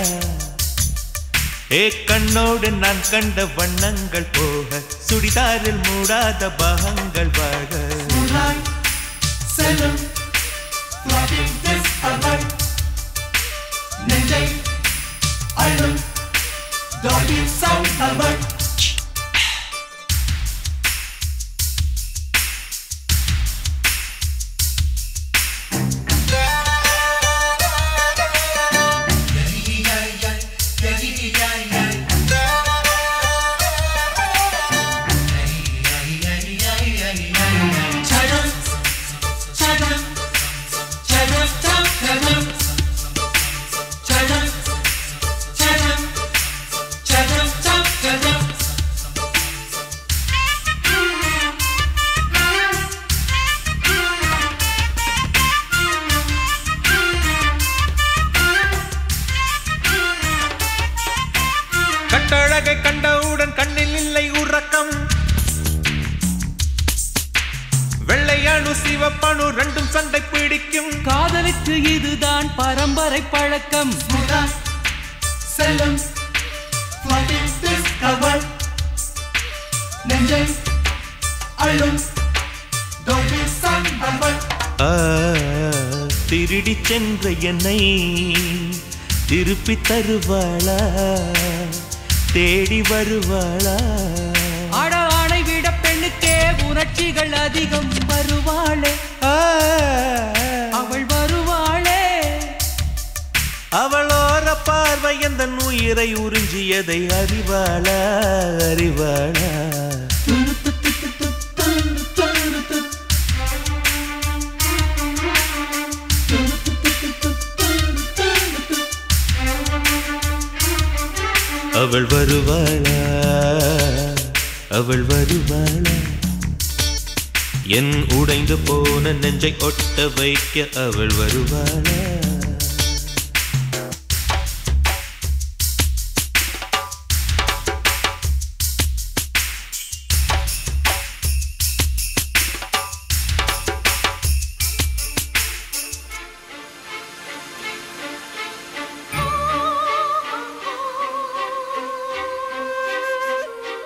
F: ஏ கண்ணோடு நான் கண்ட வண்ணங்கள் போக சுடிதாரில் மூடாத பாகங்கள் வாழ கட்டழகை கண்டவுடன் கண்ணில் இல்லை உறக்கம் வெள்ளையானு சிவப்பணு ரெண்டும் சண்டை பிடிக்கும்
G: காதலுக்கு இதுதான் பரம்பரை பழக்கம்
F: ஆ, திருடி சென்ற என்னை திருப்பி தருவாளா தேடி வருவாளா
G: ஆட ஆணை விட பெண்ணுக்கே உணர்ச்சிகள் அதிகம் வருவாளே
F: ஆ,
G: அவள் வருவாளே
F: அவளோர பார்வை எந்த உயிரை உறிஞ்சியதை அறிவாளா அறிவாளா அவள் வருவாளா அவள் வருவாளா என் உடைந்து போன நெஞ்சை ஒட்ட வைக்க அவள் வருவாளா
B: ஆ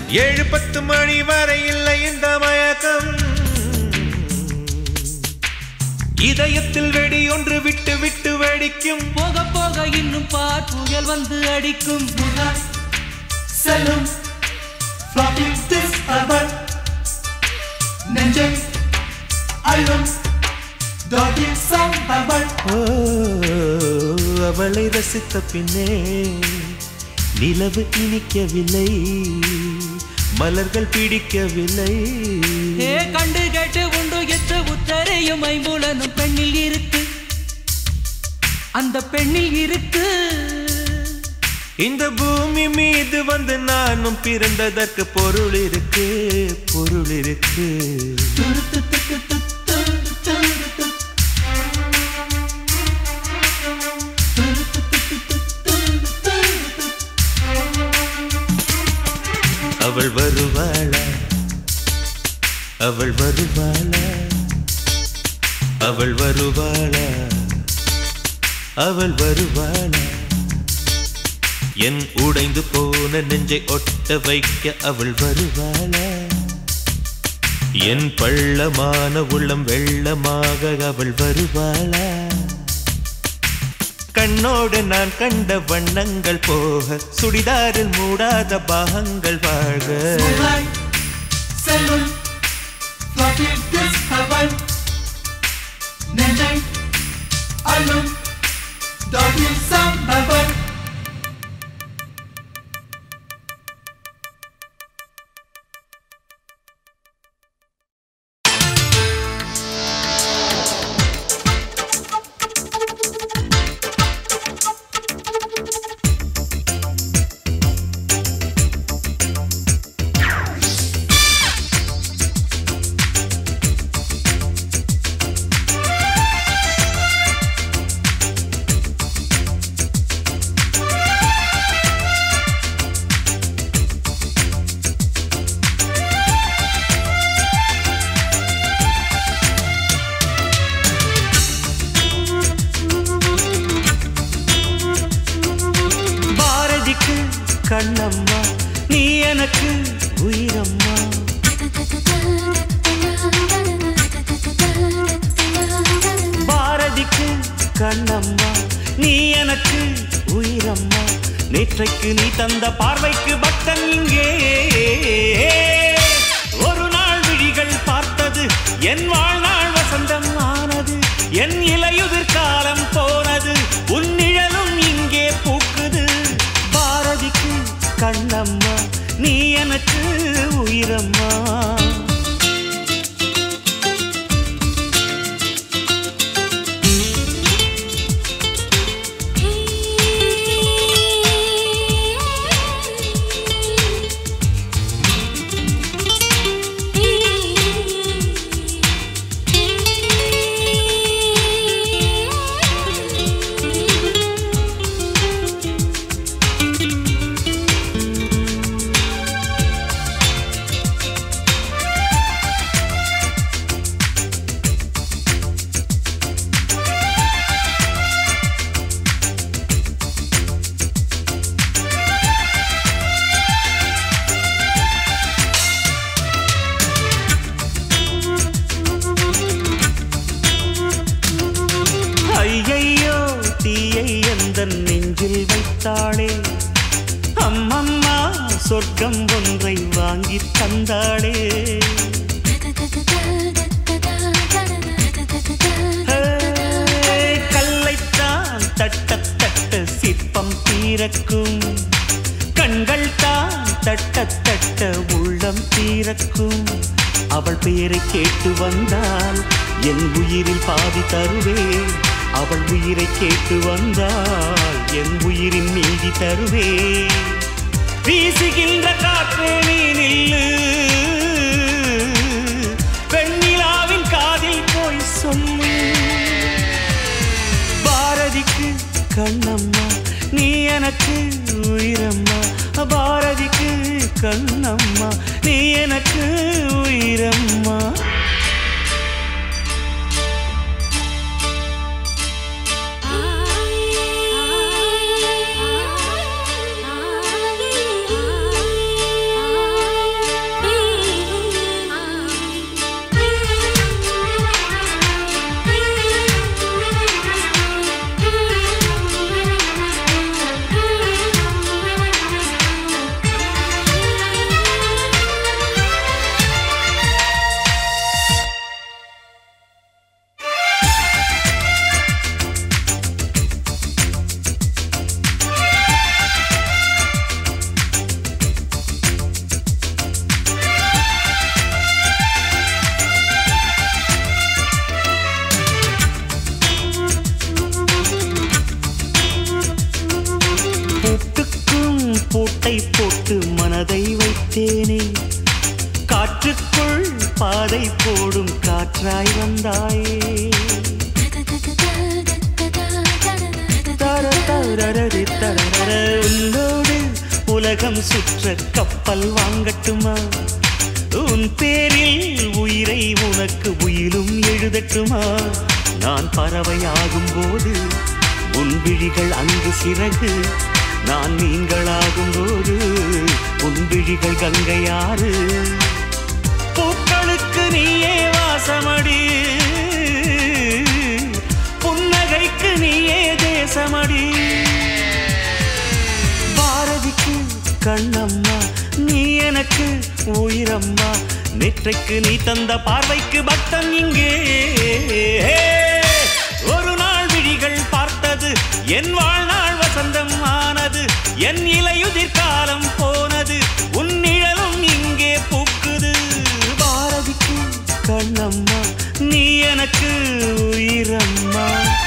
F: ஏழு பத்து மணி வரை இல்லை இந்த மயக்கம் இதயத்தில் வெடி ஒன்று விட்டு விட்டு வெடிக்கும்
G: போக போக இன்னும் பார் புயல் வந்து அடிக்கும்
E: செல்லும் floppy this அவர் நெஞ்சை அழும் doggy song அவர்
A: ஓ, அவளை ரசித்த பின்னே நிலவு இனிக்கவில்லை மலர்கள் பிடிக்கவில்லை
G: ஏ கண்டு கேட்டு உண்டு எத்து உத்தரையும் ஐம்புலனும் பெண்ணில் இருக்கு அந்த பெண்ணில் இருக்கு
A: இந்த பூமி மீது வந்து நானும் பிறந்ததற்கு பொருள் இருக்கு பொருள் இருக்கு அவள் வருவாளா அவள் வருவாளா அவள் வருவாளா அவள் வருவாளா என் உடைந்து போன நெஞ்சை ஒட்ட வைக்க அவள் வருவாளா என் பள்ளமான உள்ளம் வெள்ளமாக அவள் வருவாளா கண்ணோடு நான் கண்ட வண்ணங்கள் போக சுடிதாரில் மூடாத பாகங்கள் வாழ்க
E: செல்லும் floppy this அவர் நெஞ்சை அழும் doggy song அவர்
A: பாரதிக்கு கண்ணம்மா நீ எனக்கு உயிரம்மா பாரதிக்கு கண்ணம்மா நீ எனக்கு உயிரம்மா நேற்றைக்கு நீ தந்த பார்வைக்கு பக்தன் இங்கே ஒரு நாள் விழிகள் பார்த்தது என் வாழ்நாள் வசந்தம் ஆனது என் இலையுதிர் காலம் போனது உன் நிழலும் இங்கே பூக்குது பாரதிக்கு கண்ணம்மா நீ எனக்கு உயிரம்மா ஐயையோ தீயை எந்த நெஞ்சில் வைத்தாளே அம்மம்மா சொர்க்கம் ஒன்றை வாங்கி தந்தாளே ஹே, கல்லைத்தான் தட்ட தட்ட சிற்பம் தீரக்கும் கண்கள் தான் தட்ட தட்ட உள்ளம் தீரக்கும் அவள் பெயரை கேட்டு வந்தால் என் உயிரில் பாதி தருவேன் அவள் உயிரை கேட்டு வந்தால் என் உயிரின் மீதி தருவேன் வீசுகின்ற காற்றே நீ நில்லு வெண்ணிலாவின் காதில் போய் சொல்லு பாரதிக்கு கண்ணம்மா நீ எனக்கு உயிரம்மா பாரதிக்கு கண்ணம்மா நீ எனக்கு உயிரம்மா
B: ஆ
H: பூட்டை போட்டு மனதை வைத்தேனே காற்றுக்குள் பாதை போடும் காற்றாய் வந்தாயே தர தரரரி தரரர. உன்னோடு உலகம் சுற்ற கப்பல் வாங்கட்டுமா உன் பேரில் உயிரை உனக்கு உயிலும் எழுதட்டுமா நான் பறவையாகும் போது உன் விழிகள் அங்கு சிறகு நான் நீங்களாகும் போது உன் விழிகள் கங்கையாறு பூக்களுக்கு நீயே வாசமடி புன்னகைக்கு நீயே தேசமடி பாரதிக்கு கண்ணம்மா நீ எனக்கு உயிரம்மா நெற்றைக்கு நீ தந்த பார்வைக்கு பக்தம் இங்கே ஒரு நாள் விழிகள் பார்த்தது என் வாழ்நாள் வசந்தம் ஆனது என் இலையுதிர் காலம் போனது உன் நிழலும் இங்கே பூக்குது பாரதிக்கு கண்ணம்மா நீ எனக்கு உயிரம்மா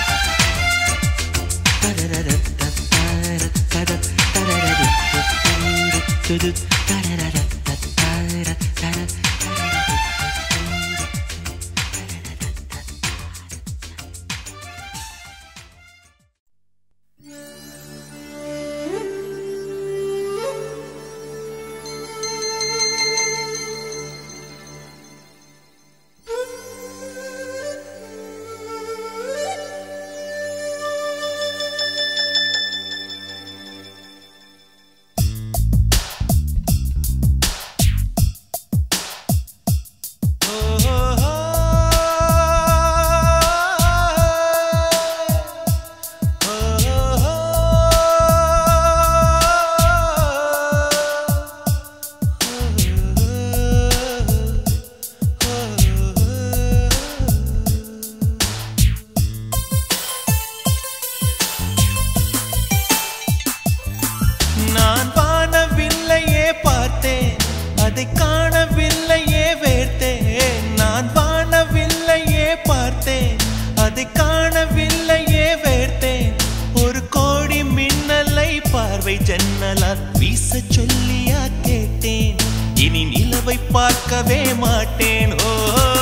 A: நான் வானவில்லையே பார்த்தேன் அதை காணவில்லையே வேர்த்தேன் நான் வானவில்லையே பார்த்தேன் அதை காணவில்லையே வேர்த்தேன் ஒரு கோடி மின்னலை பார்வை ஜன்னலால் வீச சொல்லியா கேட்டேன் இனி நிலவை பார்க்கவே மாட்டேன் ஓ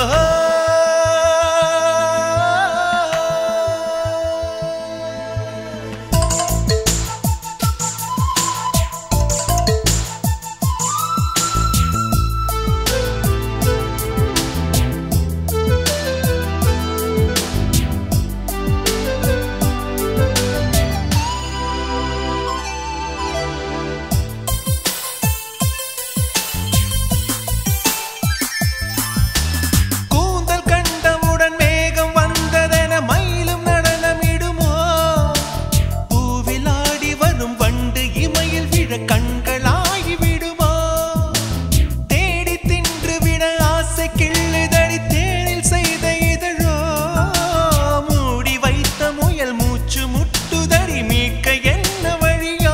A: கூந்தல் கண்டவுடன் மேகம் வந்ததென மயிலும் நடனமிடுமோ பூவில் ஆடி வரும் வண்டு இமையில் விழ கண்களாகி விடுமோ தேடி தின்று விட ஆசை கிள்ளுதடி தேனில் செய்த இதழோ மூடி வைத்த முயல் மூச்சு முட்டுதடி மீட்க என்ன வழியோ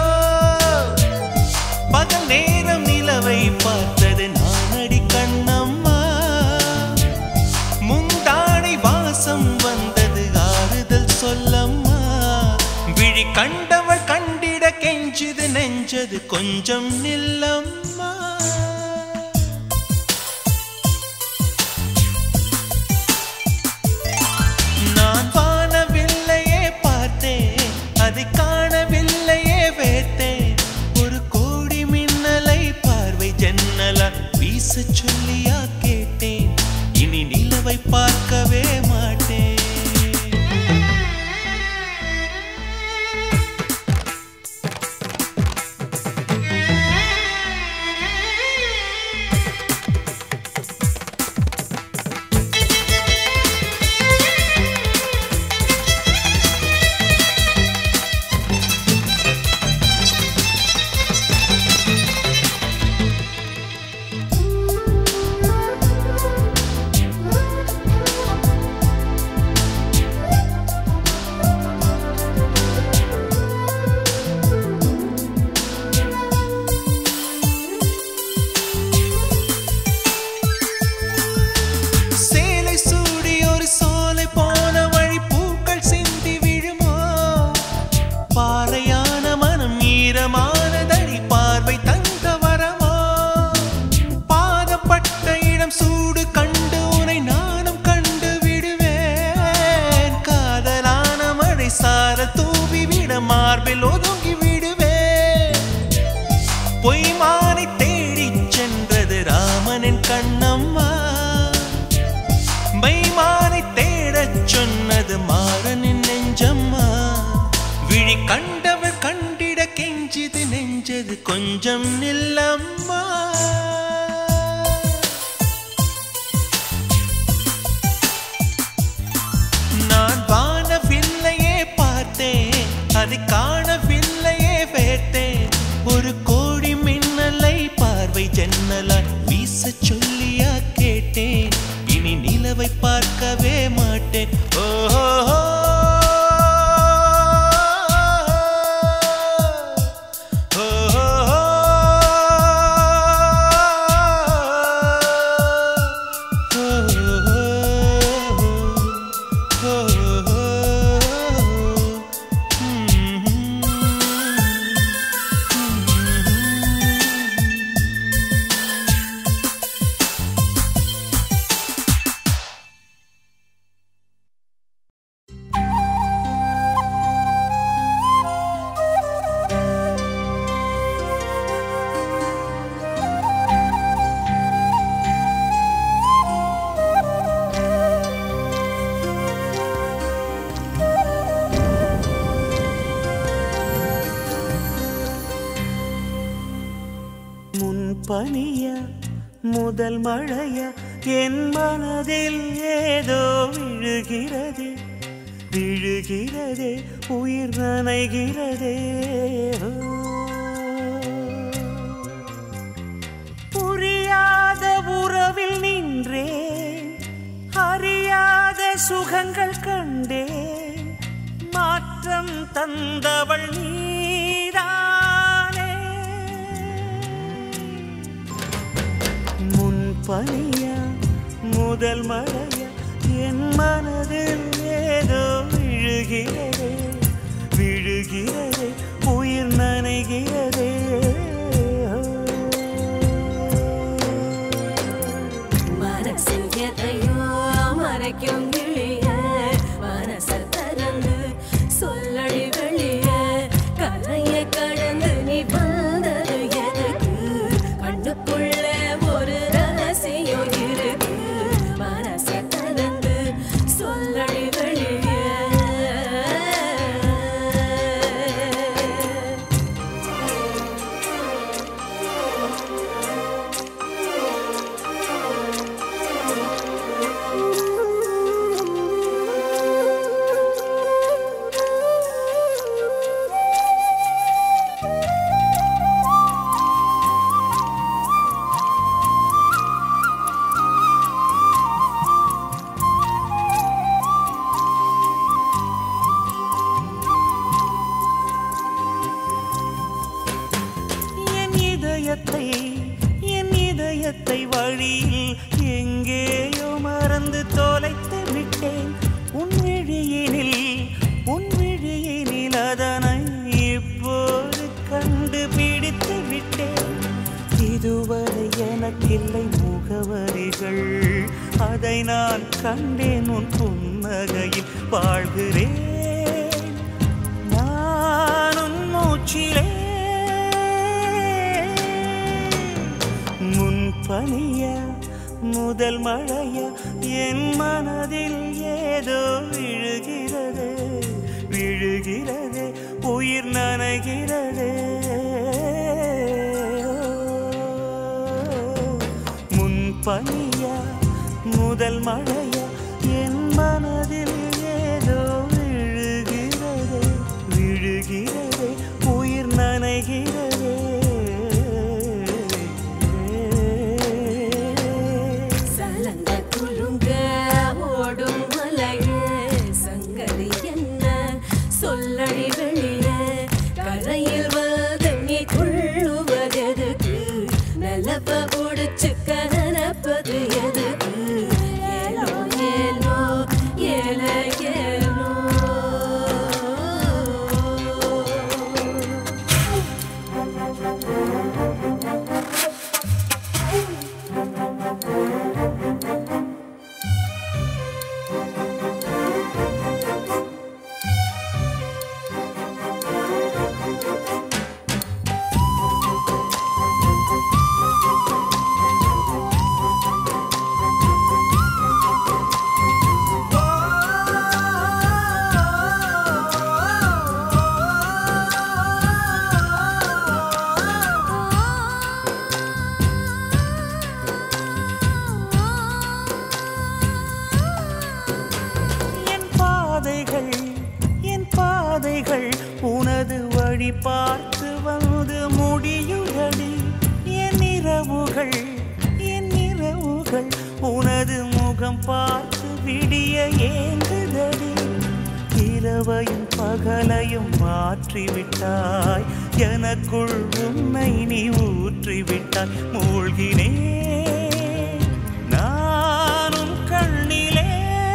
A: பகல் நேரம் நிலவை பார்த்தது நானடி கண்ணம்மா முந்தானை வாசம் வந்தது ஆறுதல் சொல்லம்மா விழி கண்டவள் கண்டிட கெஞ்சுது நெஞ்சது கொஞ்சம் நில்லம்மா நான் வானவில்லையே பார்த்தேன் அதை காணவில்லையே வேர்த்தேன் ஒரு கோடி மின்னலை பார்வை ஜன்னலா வீச சொல்லியா கேட்டேன் இனி நிலவை பார்க்கவே மாட்டேன்
B: ஆ
A: கண்ணம்மா மைமானை தேடச் சொன்னது மாறனின் நெஞ்சம்மா விழி கண்டவள் கண்டிட கெஞ்சிது நெஞ்சது கொஞ்சம் நில்லம்மா நான் வானவில்லையே பார்த்தேன் அதை காணவில்லையே வேட்டேன் ஒரு கோடி மின்னலை பார்வை ஜன்னலாய் வீச சொல்லியா கேட்டேன் இனி நிலவை பார்க்கவே மாட்டேன் ஓஹோ
E: முன்பனிய முதல் மழைய என் மனதில் ஏதோ விழுகிறதே விழுகிறதே உயிர் நனைகிறதே ஓ. புரியாத உறவில் நின்றேன் அறியாத சுகங்கள் கண்டேன் மாற்றம் தந்தவள் நீதானே முன்பனியா முதல் மழையா என் மனதில் ஏதோ விழுகிறதே விழுகிறதே உயிர் நனைகிறதே
I: மனசில் எதையோ மறைக்கும் கிளிய மனச திறந்து சொல்லடி வெளிய கரைய கடந்து நீ வந்தது எதுக்கு கண்ணுக்குள்ள ஒரு ரகசியம் இருக்கு மனச திறந்து சொல்லடி வெளிய
E: என் இதயத்தை என் இதயத்தை வழியில் எங்கேயோ மறந்து தொலைத்து விட்டேன் உன் விழியினில் உன் விழியினில் அதனை இப்போது கண்டுபிடித்து விட்டேன் இதுவரை எனக்கில்லை முகவரிகள் அதை நான் கண்டேன் உன் புன்னகையில் வாழ்கிறேன் நானும் மூச்சிலே முன்பனிய முதல் மழைய என் மனதில் ஏதோ விழுகிறது விழுகிறது உயிர் நனைகிறது முன்பனிய முதல் மழைய என் மனதில் ஏதோ விழுகிறது விழுகிறது உயிர் நனைகிறது
I: சலங்க குலுங்க ஓடும் மலையே சங்கதி என்ன சொல்லடி வெளிய கரையில் வந்து நீ துள்ளுவதெதுக்கு நிலப்ப ஒடிச்சுக்க நினைப்பது எதுக்கு ஏலோ ஏலோ ஏல ஏலோ
H: முகம் பார்த்து விடிய ஏங்குதடி இரவையும் பகலையும் மாற்றிவிட்டாய் எனக்குள் உன்னை நீ ஊற்றிவிட்டாய் மூழ்கினே நானும் கண்ணிலே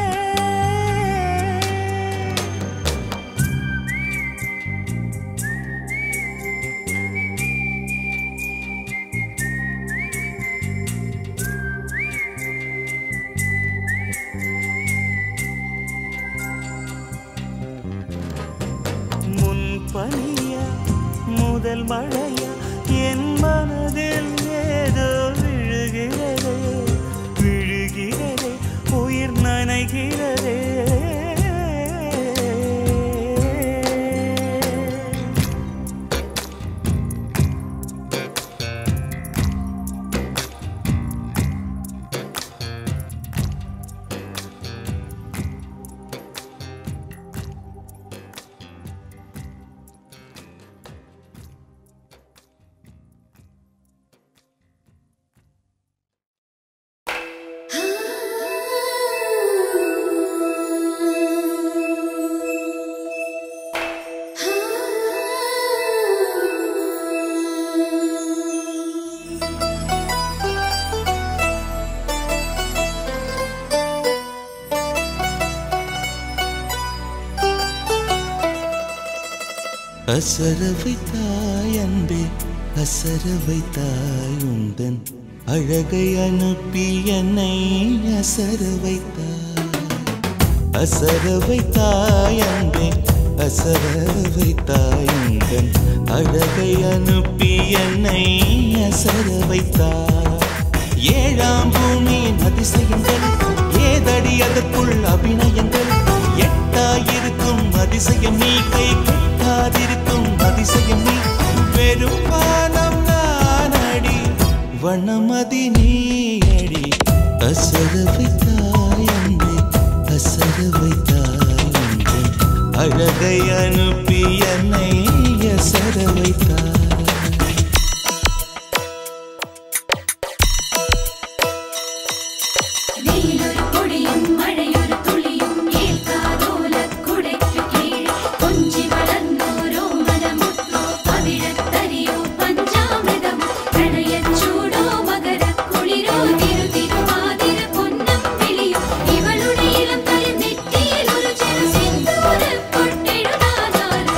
H: முன்பனிய முதல் மழைய என் மனதில் ஏதோ விழுகிறதே விழுகிறதே உயிர் நனைகிறதே
E: அசர வைத்தாய் அன்பே அசர வைத்தாய் உந்தன் அழகை அனுப்பி என்னை அசர வைத்தாய் அசர வைத்தாய் அன்பே அசர வைத்தாய் உந்தன் அழகை அனுப்பி என்னை அசர வைத்தாய் ஏழாம் பூமியின் அதிசயங்கள் ஏதடி அதற்குள் அபிநயங்கள் எட்டாயிருக்கும் அதிசயம் நீ கை கட்டாதிருக்கும் அதிசயம் நீ வெறும் வானம் நானடி வண்ணமதி நீயடி அசர வைத்தாய் அன்பே அசர வைத்தாய் அன்பே அழகை அனுப்பி என்னை அசர வைத்தாய்
I: வெயிலொரு பொடியும் மழையொரு துளியும் ஏற்காதோலக் குடைக்கு கீழே கொஞ்சி வளர்ந்தோரோ மனமுற்றோ பவிழத்தரியோ பஞ்சாமிர்தம் பிரணயச் சூடோ மகரக் குளிரோ திரு திருவாதிர பொன்னம் விழியோ இவளுடைய இளம் தலை நெற்றியில் ஒரு சிறு சிந்தூரப் பொட்டெழுதானாலும்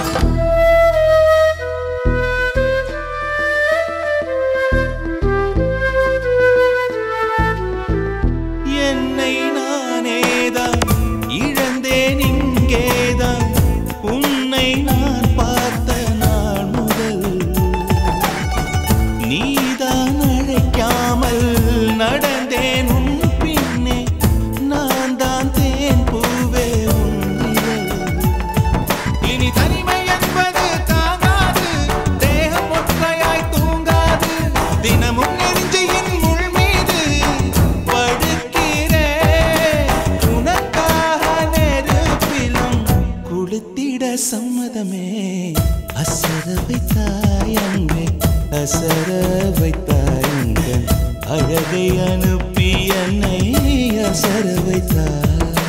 E: என்னை நானேதான் இழந்தேன் இங்கேதான் உன்னை நான் பார்த்த நாள் முதல் நீதான் அழைக்காமல் நடந்தேன் உன் பின்னே நான் தான் தேன் பூவே உன்னில் இனி தனிமை என்பது தாங்காது தேகம் ஒற்றையாய் தூங்காது தினமும் நெருஞ்சையின் முள் மீது படுக்கிறேன் உனக்காக நெருப்பிலும் குளித்திட சம்மதமே அசர வைத்தாய் அன்பே அசர வைத்தாய் உங்கள் அழகை அனுப்பி என்னை அசர வைத்தாய்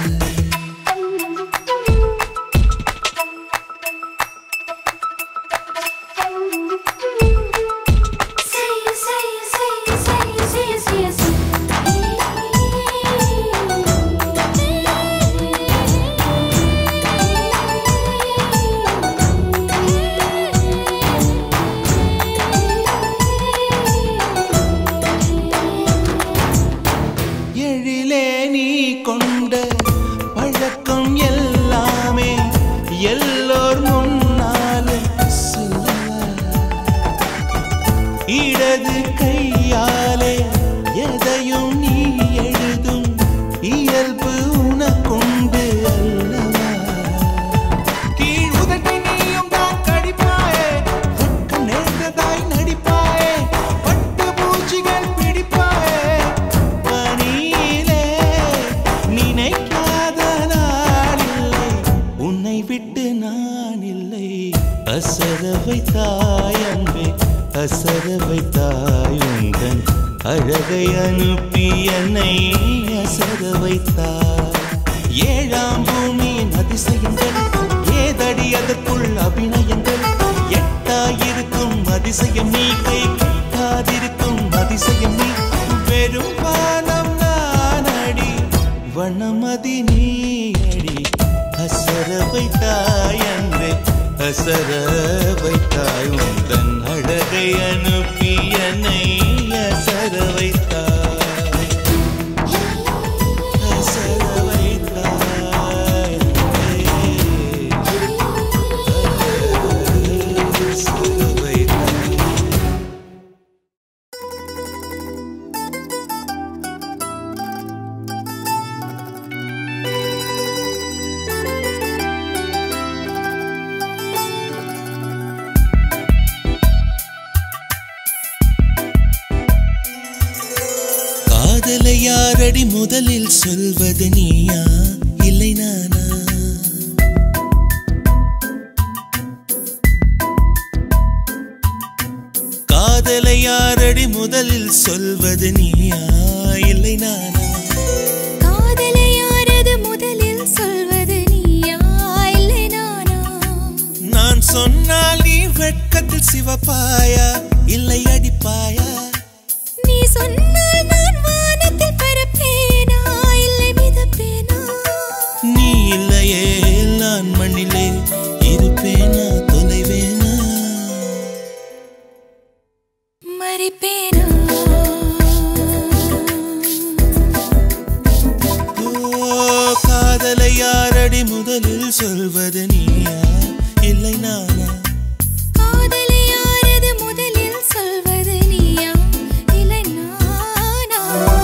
E: எழிலே நீ கொண்ட பழக்கம் எல்லாமே எல்லோர் முன்னாலும் சொல்லவா இடது கையாலே எதையும் நீ எழுதும் இயல்பு உனக்குண்டு அல்லவா கீழ் உதட்டை நீயும் தான் கடிப்பாயே வெட்கம் நேர்ந்ததாய் நடிப்பாயே பட்டு பூச்சிகள் பிடிப்பாயே பனியிலே நினைக்காத நாளில்லை உன்னை விட்டு நான் இல்லை அசர வைத்தாய் அன்பே அசர வைத்தாய் உந்தன்
H: அழகை அனுப்பி என்னை அசர வைத்தார் ஏழாம் பூமியின் அதிசயங்கள் ஏதடி அதற்குள் அபிநயங்கள் எட்டாயிருக்கும் அதிசயம் நீ கை கட்டாதிருக்கும் அதிசயம் நீ வெறும் பானம் நானடி வண்ணமதி நீயடி அசர வைத்தாய் அன்றே அசர வைத்தாய் உந்தன் அழகை அனுப்பி என்னை அசர வைத்தாய் அசர வைத்தாய் அசர வைத்தாய் காதலை யாரடி முதலில் சொல்வது நீயா இல்லை நானா காதலை யாரடி முதலில் சொல்வது நீயா இல்லை நானா
B: காதலை யாரது முதலில் சொல்வது நீயா இல்லை நானா
H: நான் சொன்னால் நீ வெட்கத்தில் சிவப்பாயா இல்லை அடிப்பாயா
B: நீ சொன்னால் நான் வானத்தில் பறப்பேனா இல்லை மிதப்பேனா
H: நீ இல்லையே நான் மண்ணிலே இருப்பேனா தொலைவேனா
B: மறிப்பேனா
H: ஓ காதலை யாரடி முதலில் சொல்வது நீயா இல்லை நானா
B: காதலை யாரது முதலில் சொல்வது நீயா இல்லை நானா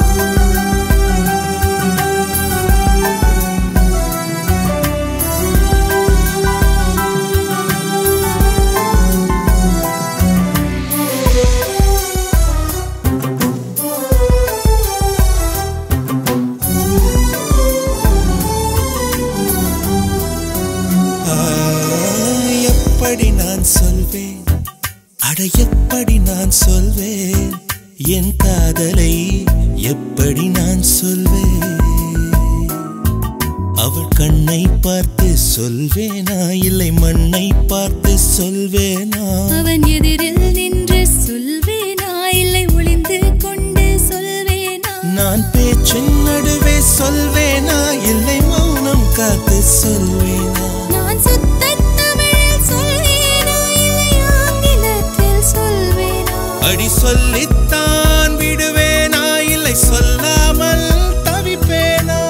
H: ஆ, எப்படி நான் சொல்வேன் அட எப்படி நான் சொல்வேன் என் காதலை எப்படி நான் சொல்வேன் அவள் கண்ணை பார்த்து சொல்வேனா இல்லை மண்ணை பார்த்து சொல்வேனா
B: அவன் எதிரில் நின்று சொல்வேனா இல்லை ஒளிந்து கொண்டு சொல்வேனா
H: நான் பேச்சின் நடுவே சொல்வேனா இல்லை மௌனம் காத்து சொல்வேனா
B: நான் சுத்த தமிழில் சொல்வேனா இல்லை ஆங்கிலத்தில் சொல்வேனா
H: அடி சொல்லித்தான் விடுவேனா இல்லை சொல்லாமல் தவிப்பேனா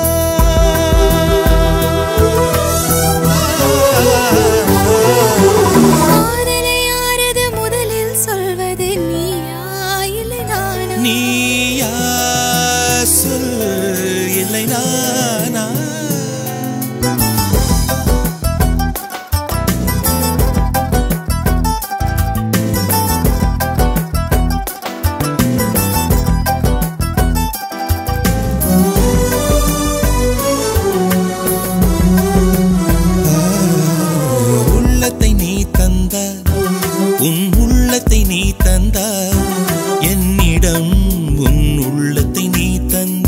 B: காதலை யாரது முதலில் சொல்வது நீயா இல்லை நானா
H: நீயா சொல் இல்லை நானா உள்ளத்தை நீ தந்த உன் உள்ளத்தை நீ தந்த என்னிடம் உன் உள்ளத்தை நீ தந்த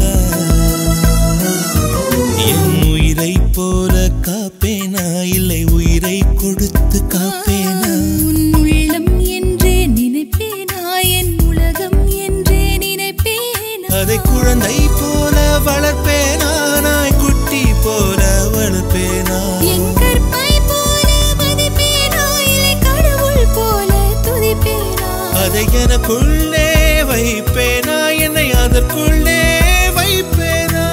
H: என் உயிரை போல காப்பேனா இல்லை உயிரை கொடுத்து காப்பேனா
B: உன் உள்ளம் என்றே நினைப்பேனா என் உலகம் என்றே நினைப்பேனா
H: அதை குழந்தை போல வளர்ப்பேனா நாய் குட்டி போல வளர்ப்பேனா
B: என் கற்பை போல மதிப்பேனா இல்லை கடவுள் போல துதிப்பேனா
H: அதை எனக்குள்ளே வைப்பேனா என்னை அதற்குள்ளே வைப்பேனா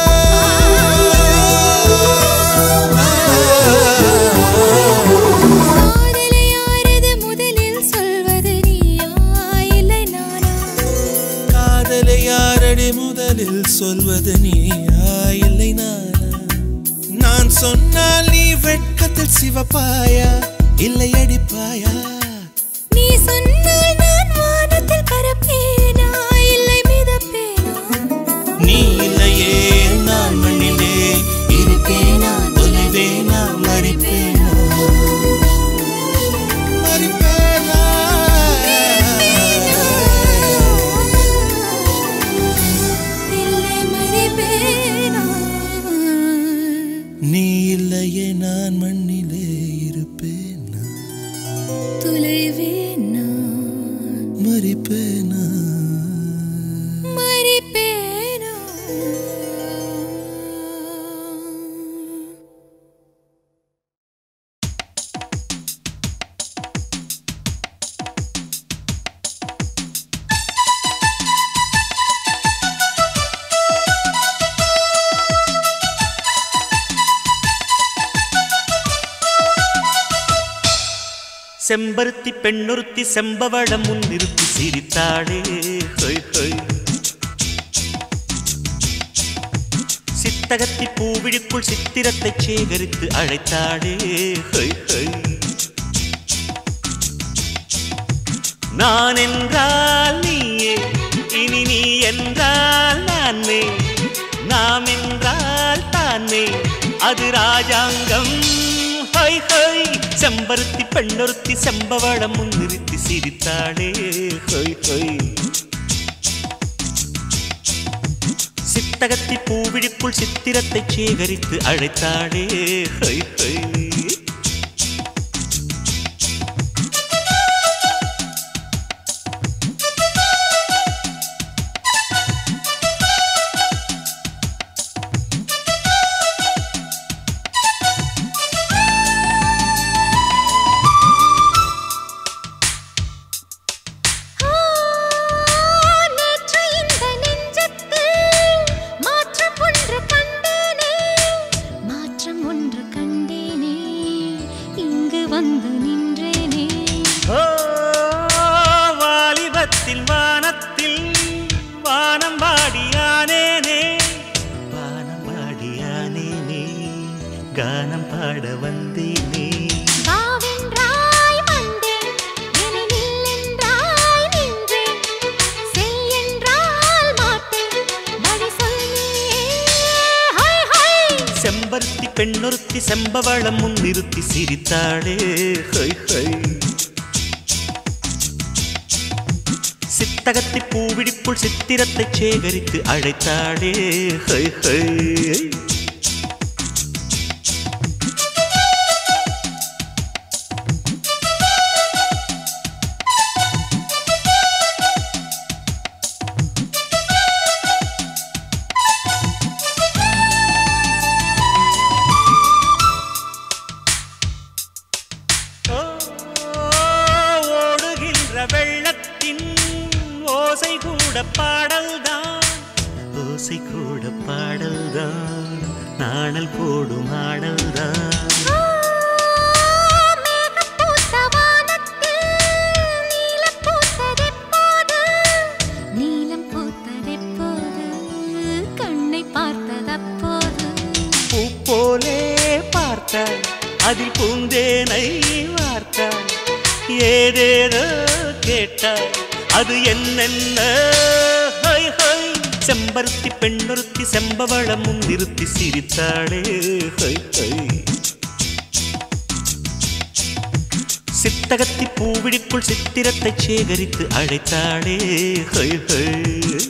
B: காதலை யாரது முதலில் சொல்வது நீயா இல்லை நானா
H: காதலை யாரடி முதலில் சொல்வது நீயா இல்லை நானா நான் சொன்னால் நீ வெட்கத்தில் சிவப்பாயா இல்லை அடிப்பாயா
B: நீ சொன்னால் நான் வானத்தில் பறப்பேனா இல்லை மிதப்பேனா
H: நீ இல்லையே நான் மண்ணிலே இருப்பேனா தொலைவேனா மறிப்பேனா மறிப்பேனா மறிப்பேனா
B: மறிப்பேனோ
E: செம்பருத்தி பெண்ணொருத்தி செம்பவளம் முன் நிறுத்தி சிரித்தாளே ஹொய் ஹொய் சித்தகத்தி பூவிழிக்குள் சித்திரத்தை சேகரித்து அழைத்தாளே ஹொய் ஹொய் நான் என்றால் நீயே இனி நீ என்றால் நானே நாம் என்றால் தானே அது ராஜாங்கம் ஹொய் ஹொய் செம்பருத்தி பெண்ணொருத்தி செம்பவளம் முன்னிறுத்தி சிரித்தாளே ஹொய் ஹொய் சித்தகத்தி பூவிழிக்குள் சித்திரத்தை சேகரித்து அழைத்தாளே ஹொய் ஹொய்
B: ஆ, நேற்று இந்த நெஞ்சத்தில் மாற்றம் ஒன்று கண்டேனே மாற்றம் ஒன்று கண்டேனே இங்கு வந்து நின்றேனே
E: ஓ, வாலிபத்தில் வானத்தில் வானம் பாடியானேனே வானம் பாடியானேனே கானம் பாட வந்தேனே
B: வாவென்றாய் வந்தேன் என்னை நில்லென்றாய் நின்றேன் செய் என்றால் மாட்டேன் வழி சொல் நீயே ஹொய் ஹொய்
E: செம்பருத்தி பெண்ணொருத்தி செம்பவளம் முன் நிறுத்தி சிரித்தாளே ஹொய் ஹொய் சித்தகத்தி பூவிழிப்புள் சித்திரத்தை சேகரித்து அழைத்தாளே ஹொய் ஹொய் ஓ, ஓடுகின்ற வெள்ளத்தின் ஓசை கூட பாடல்தான் ஓசை கூட பாடல்தான் நாணல் போடும் ஆடல்தான்
B: மேகம் பூத்த வானத்தில் நீலம் பூத்ததெப்போது நீலம் பூத்ததெப்போது கண்ணை பார்த்ததப்போது
E: பூ போலே பார்த்தாய் அதில் பூந்தேனை வார்த்தாய் ஏதேதோ கேட்டாய் அது என்னென்ன ஹொய் ஹொய் செம்பருத்தி பெண்ணொருத்தி செம்பவளம் முன் நிறுத்தி சிரித்தாளே ஹொய் ஹொய் சித்தகத்தி பூவிழிக்குள் சித்திரத்தை சேகரித்து அழைத்தாளே ஹொய் ஹொய்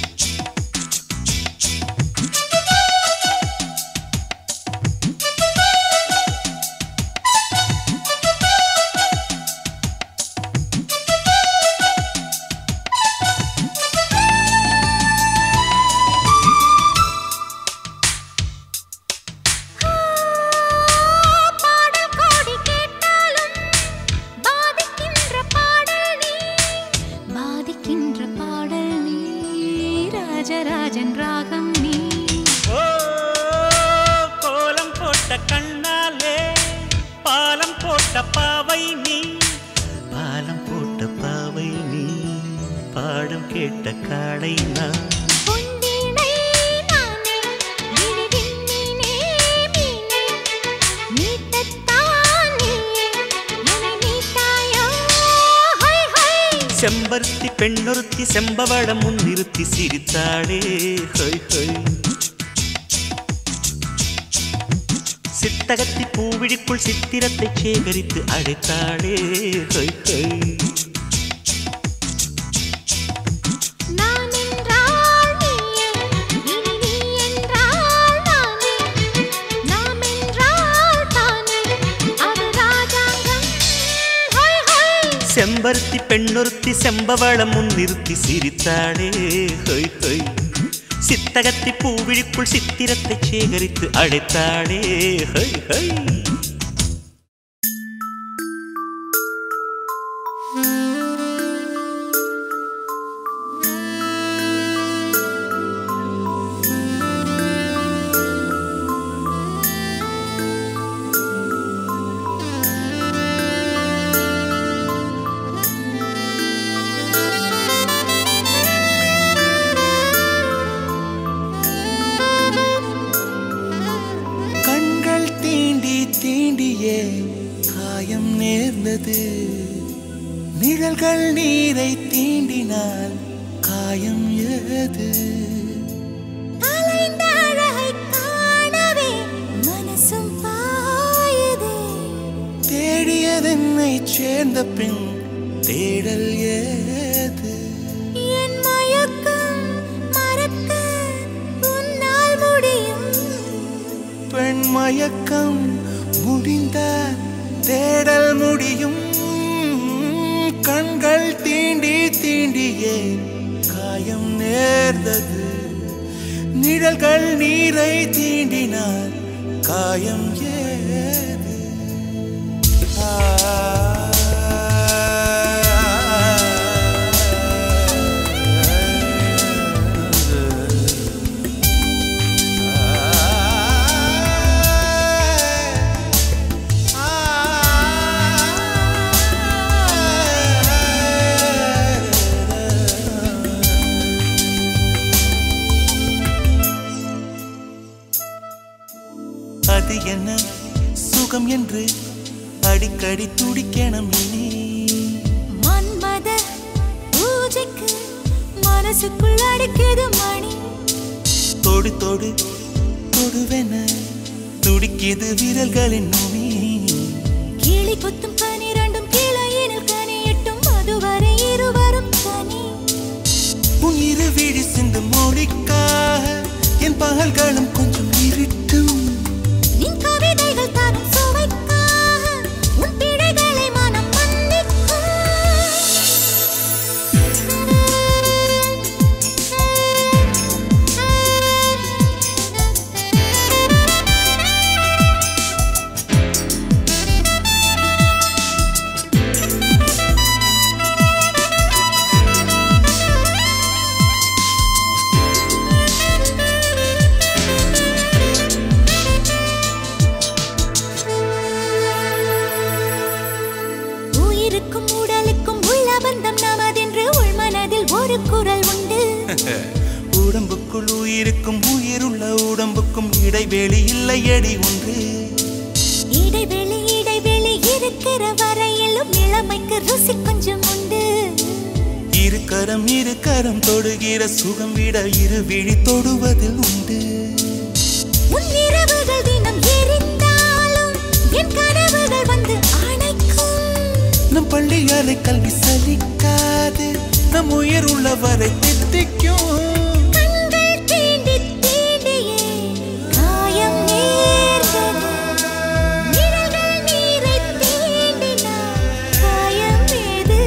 B: பாடல் கோடி கேட்டாலும் பாதிக்கின்ற பாடல் நீ பாதிக்கின்ற பாடல் நீ ராஜராஜன் ராகம் நீ
E: ஓ கோலம் போட்ட கண்ணாலே பாலம் போட்ட பாவை நீ பாலம் போட்ட பாவை நீ பாடம் கேட்ட காளை நான்
B: பொன்வீணை நானே விழிவிண்மீனே மீனே மீட்டத்தான் நீயே என்னை மீட்டாயோ ஹொய் ஹொய்
E: செம்பருத்தி பெண்ணொருத்தி செம்பவளம் முன் நிறுத்தி சிரித்தாளே ஹொய் ஹொய் சித்தகத்தி பூவிழிக்குள் சித்திரத்தை சேகரித்து அழைத்தாளே ஹொய் ஹொய்
B: நான் என்றால் நீயே இனி நீ என்றால் நானே நாம் என்றால் தானே அது ராஜாங்கம் ஹொய் ஹொய்
E: செம்ப
J: செம்பருத்தி பெண்ணொருத்தி செம்பவளம் முன்னிறுத்தி சிரித்தாளே ஹொய் ஹொய் சித்தகத்தி பூவிழிக்குள் சித்திரத்தை சேகரித்து அழைத்தாளே ஹொய் ஹொய்
D: கண்கள் தீண்டி தீண்டியே காயம் நேர்ந்தது நிழல்கள் நீரை தீண்டினால் காயம் ஏது
B: அலைந்த அழகை காணவே மனசும் பாயுதே
D: தேடியதென்னை சேர்ந்த பின் தேடல் ஏது
B: என் மயக்கம் மறக்க உன்னால் முடியும்
D: பெண் மயக்கம் முடிந்தால் தேடல் முடியும் கண்கள் தீண்டி தீண்டியே காயம் நேர்ந்தது நிழல்கள் நீரை தீண்டினால் காயம் ஏது அது என்ன சுகம் என்று அடிக்கடி துடிக்கணும் இனி
B: மன்மத பூஜைக்கு மனசுக்குள் அடிக்குது மணி
D: தொடு தொடு தொடுவென துடிக்கிது விரல்களின் நுனி
B: கிளி கொத்தும் பனிரெண்டும் கிளையினில் கனியட்டும் அதுவரை இருவரும் தனி
D: உன் இரு விழி சிந்து மொழிக்காக என் பகல்களும் கொஞ்சம் இருட்டும்
B: நின் கவிதைகள் தரும் சுவைக்காக உன் பிழைகளை மனம் மன்னிக்கும் உயிருக்கும் உடலுக்கும் உள்ள பந்தம் நமதென்று உள்மனதில் ஒரு குரல் உண்டு
D: உடம்புக்குள் உயிருக்கும் உயிருள்ள உடம்புக்கும் இடைவெளி இல்லையடி ஒன்று
B: இடைவெளி இடைவெளி இருக்கிற வரையிலும் இளமைக்கு ருசி கொஞ்சம் உண்டு
D: இரு கரம் இரு கரம் தொடுகிற சுகம் விட இரு விழி தொடுவதில் உண்டு
B: உன் இரவுகள் தினம் எரிந்தாலும் என் கனவுகள் வந்து அணைக்கும்
D: நம் பள்ளி அறை கல்வி சலிக்காது நம் உயிர் உள்ளவரை தித்திக்கும்
B: கண்கள் தீண்டி தீண்டியே காயம் நேர்ந்தது நிழல்கள் நீரை தீண்டினால் காயம் ஏது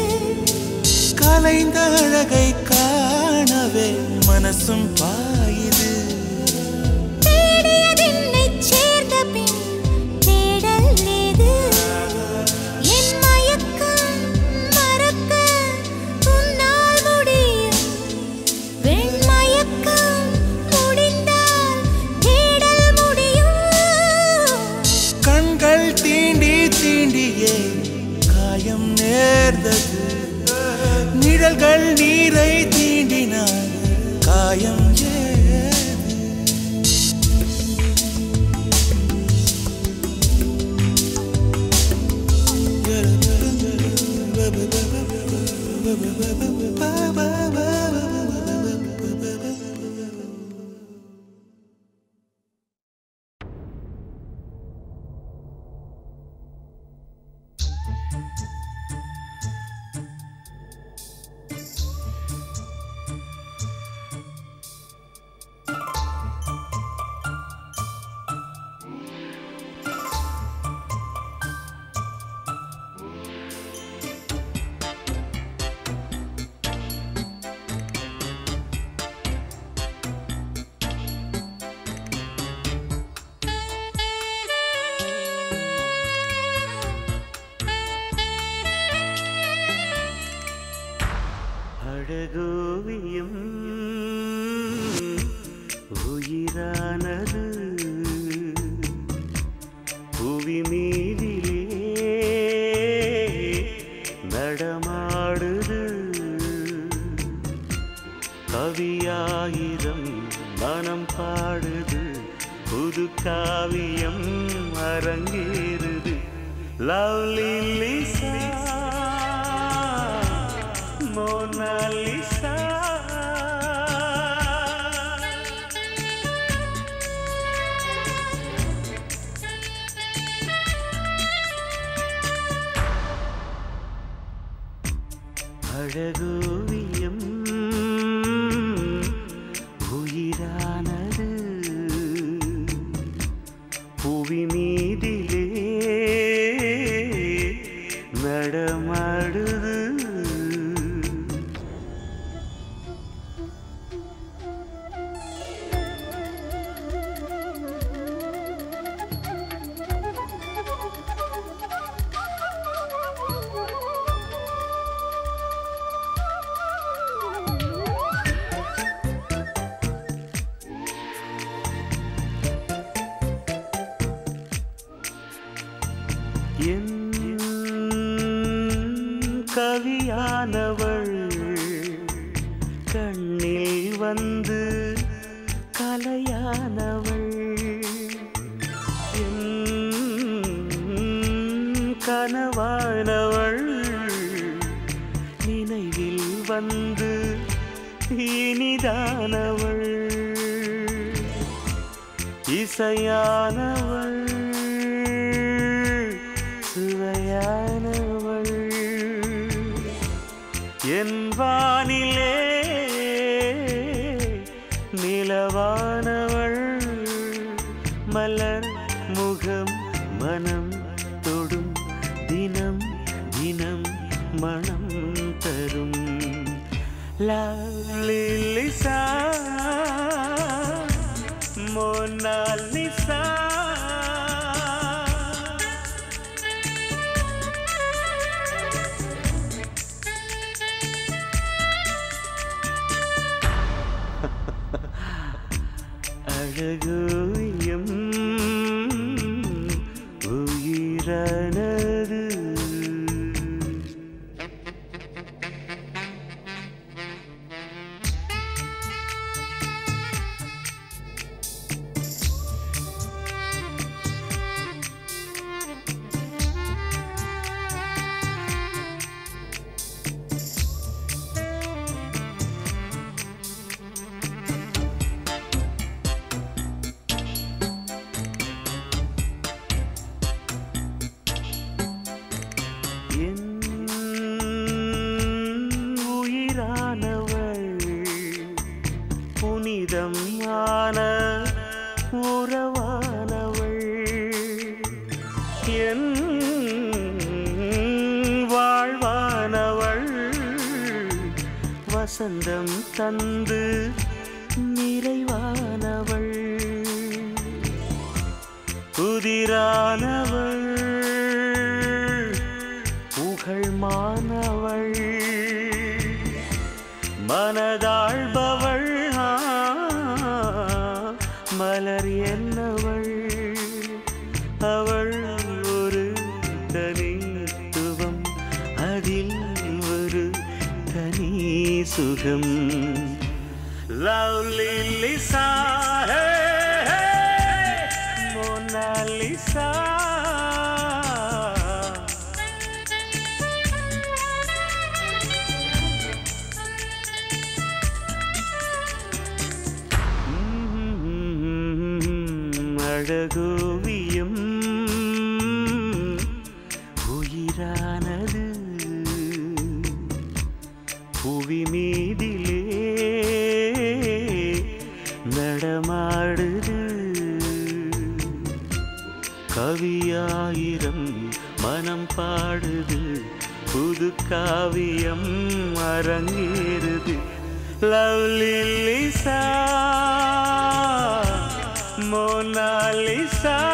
D: கலைந்த அழகை காணவே மனசும் பாயுது
B: தேடியதென்னை சேர்ந்த பின் தேடல் ஏது என் மயக்கம் மறக்க உன்னால் முடியும் வெண் மயக்கம் முடிந்தால் தேடல் முடியும்
D: கண்கள் தீண்டி தீண்டியே காயம் நேர்ந்தது நிழல்கள் நீரை தீண்டினால் காயம் ஏது
J: அழகோவியம் உயிரானது புவி மீதிலே நடமாடுது கவியாயிரம் மனம் பாடுது புது காவியம் அரங்கேறுது லவ்லி லிசா மோனாலிசா அழகோவியம் உயிரானது புவி மீதிலே நடமாடுது என் கவியானவள் கண்ணில் வந்து கலையானவள் என் கனவானவள் நினைவில் வந்து இனிதானவள் இசையானவள் சுவையானவள் என் வானிலே நிலவானவள் மலர் முகம் மனம் தொடும் தினம் தினம் மனம் தரும் லிசா மோனாலிசா அழகோயம் உயிரானது என் உயிரானவள் புனிதம் ஆன உறவானவள் என் வாழ்வானவள் வசந்தம் தந்து நிறைவானவள் புதிரானவள் புகழ் மானவள் மனதாழ்பவள் ஆ, மலர் என்னவள் அவள் ஒரு தனித்துவம் அதில் ஒரு தனி சுகம் லவ்லி லிசா மோனாலிசா அழகோவியம் உயிரானது புவி மீதிலே நடமாடுது கவியாயிரம் மனம் பாடுது புது காவியம் அரங்கேறுது லவ்லி லிசா மோனாலிசா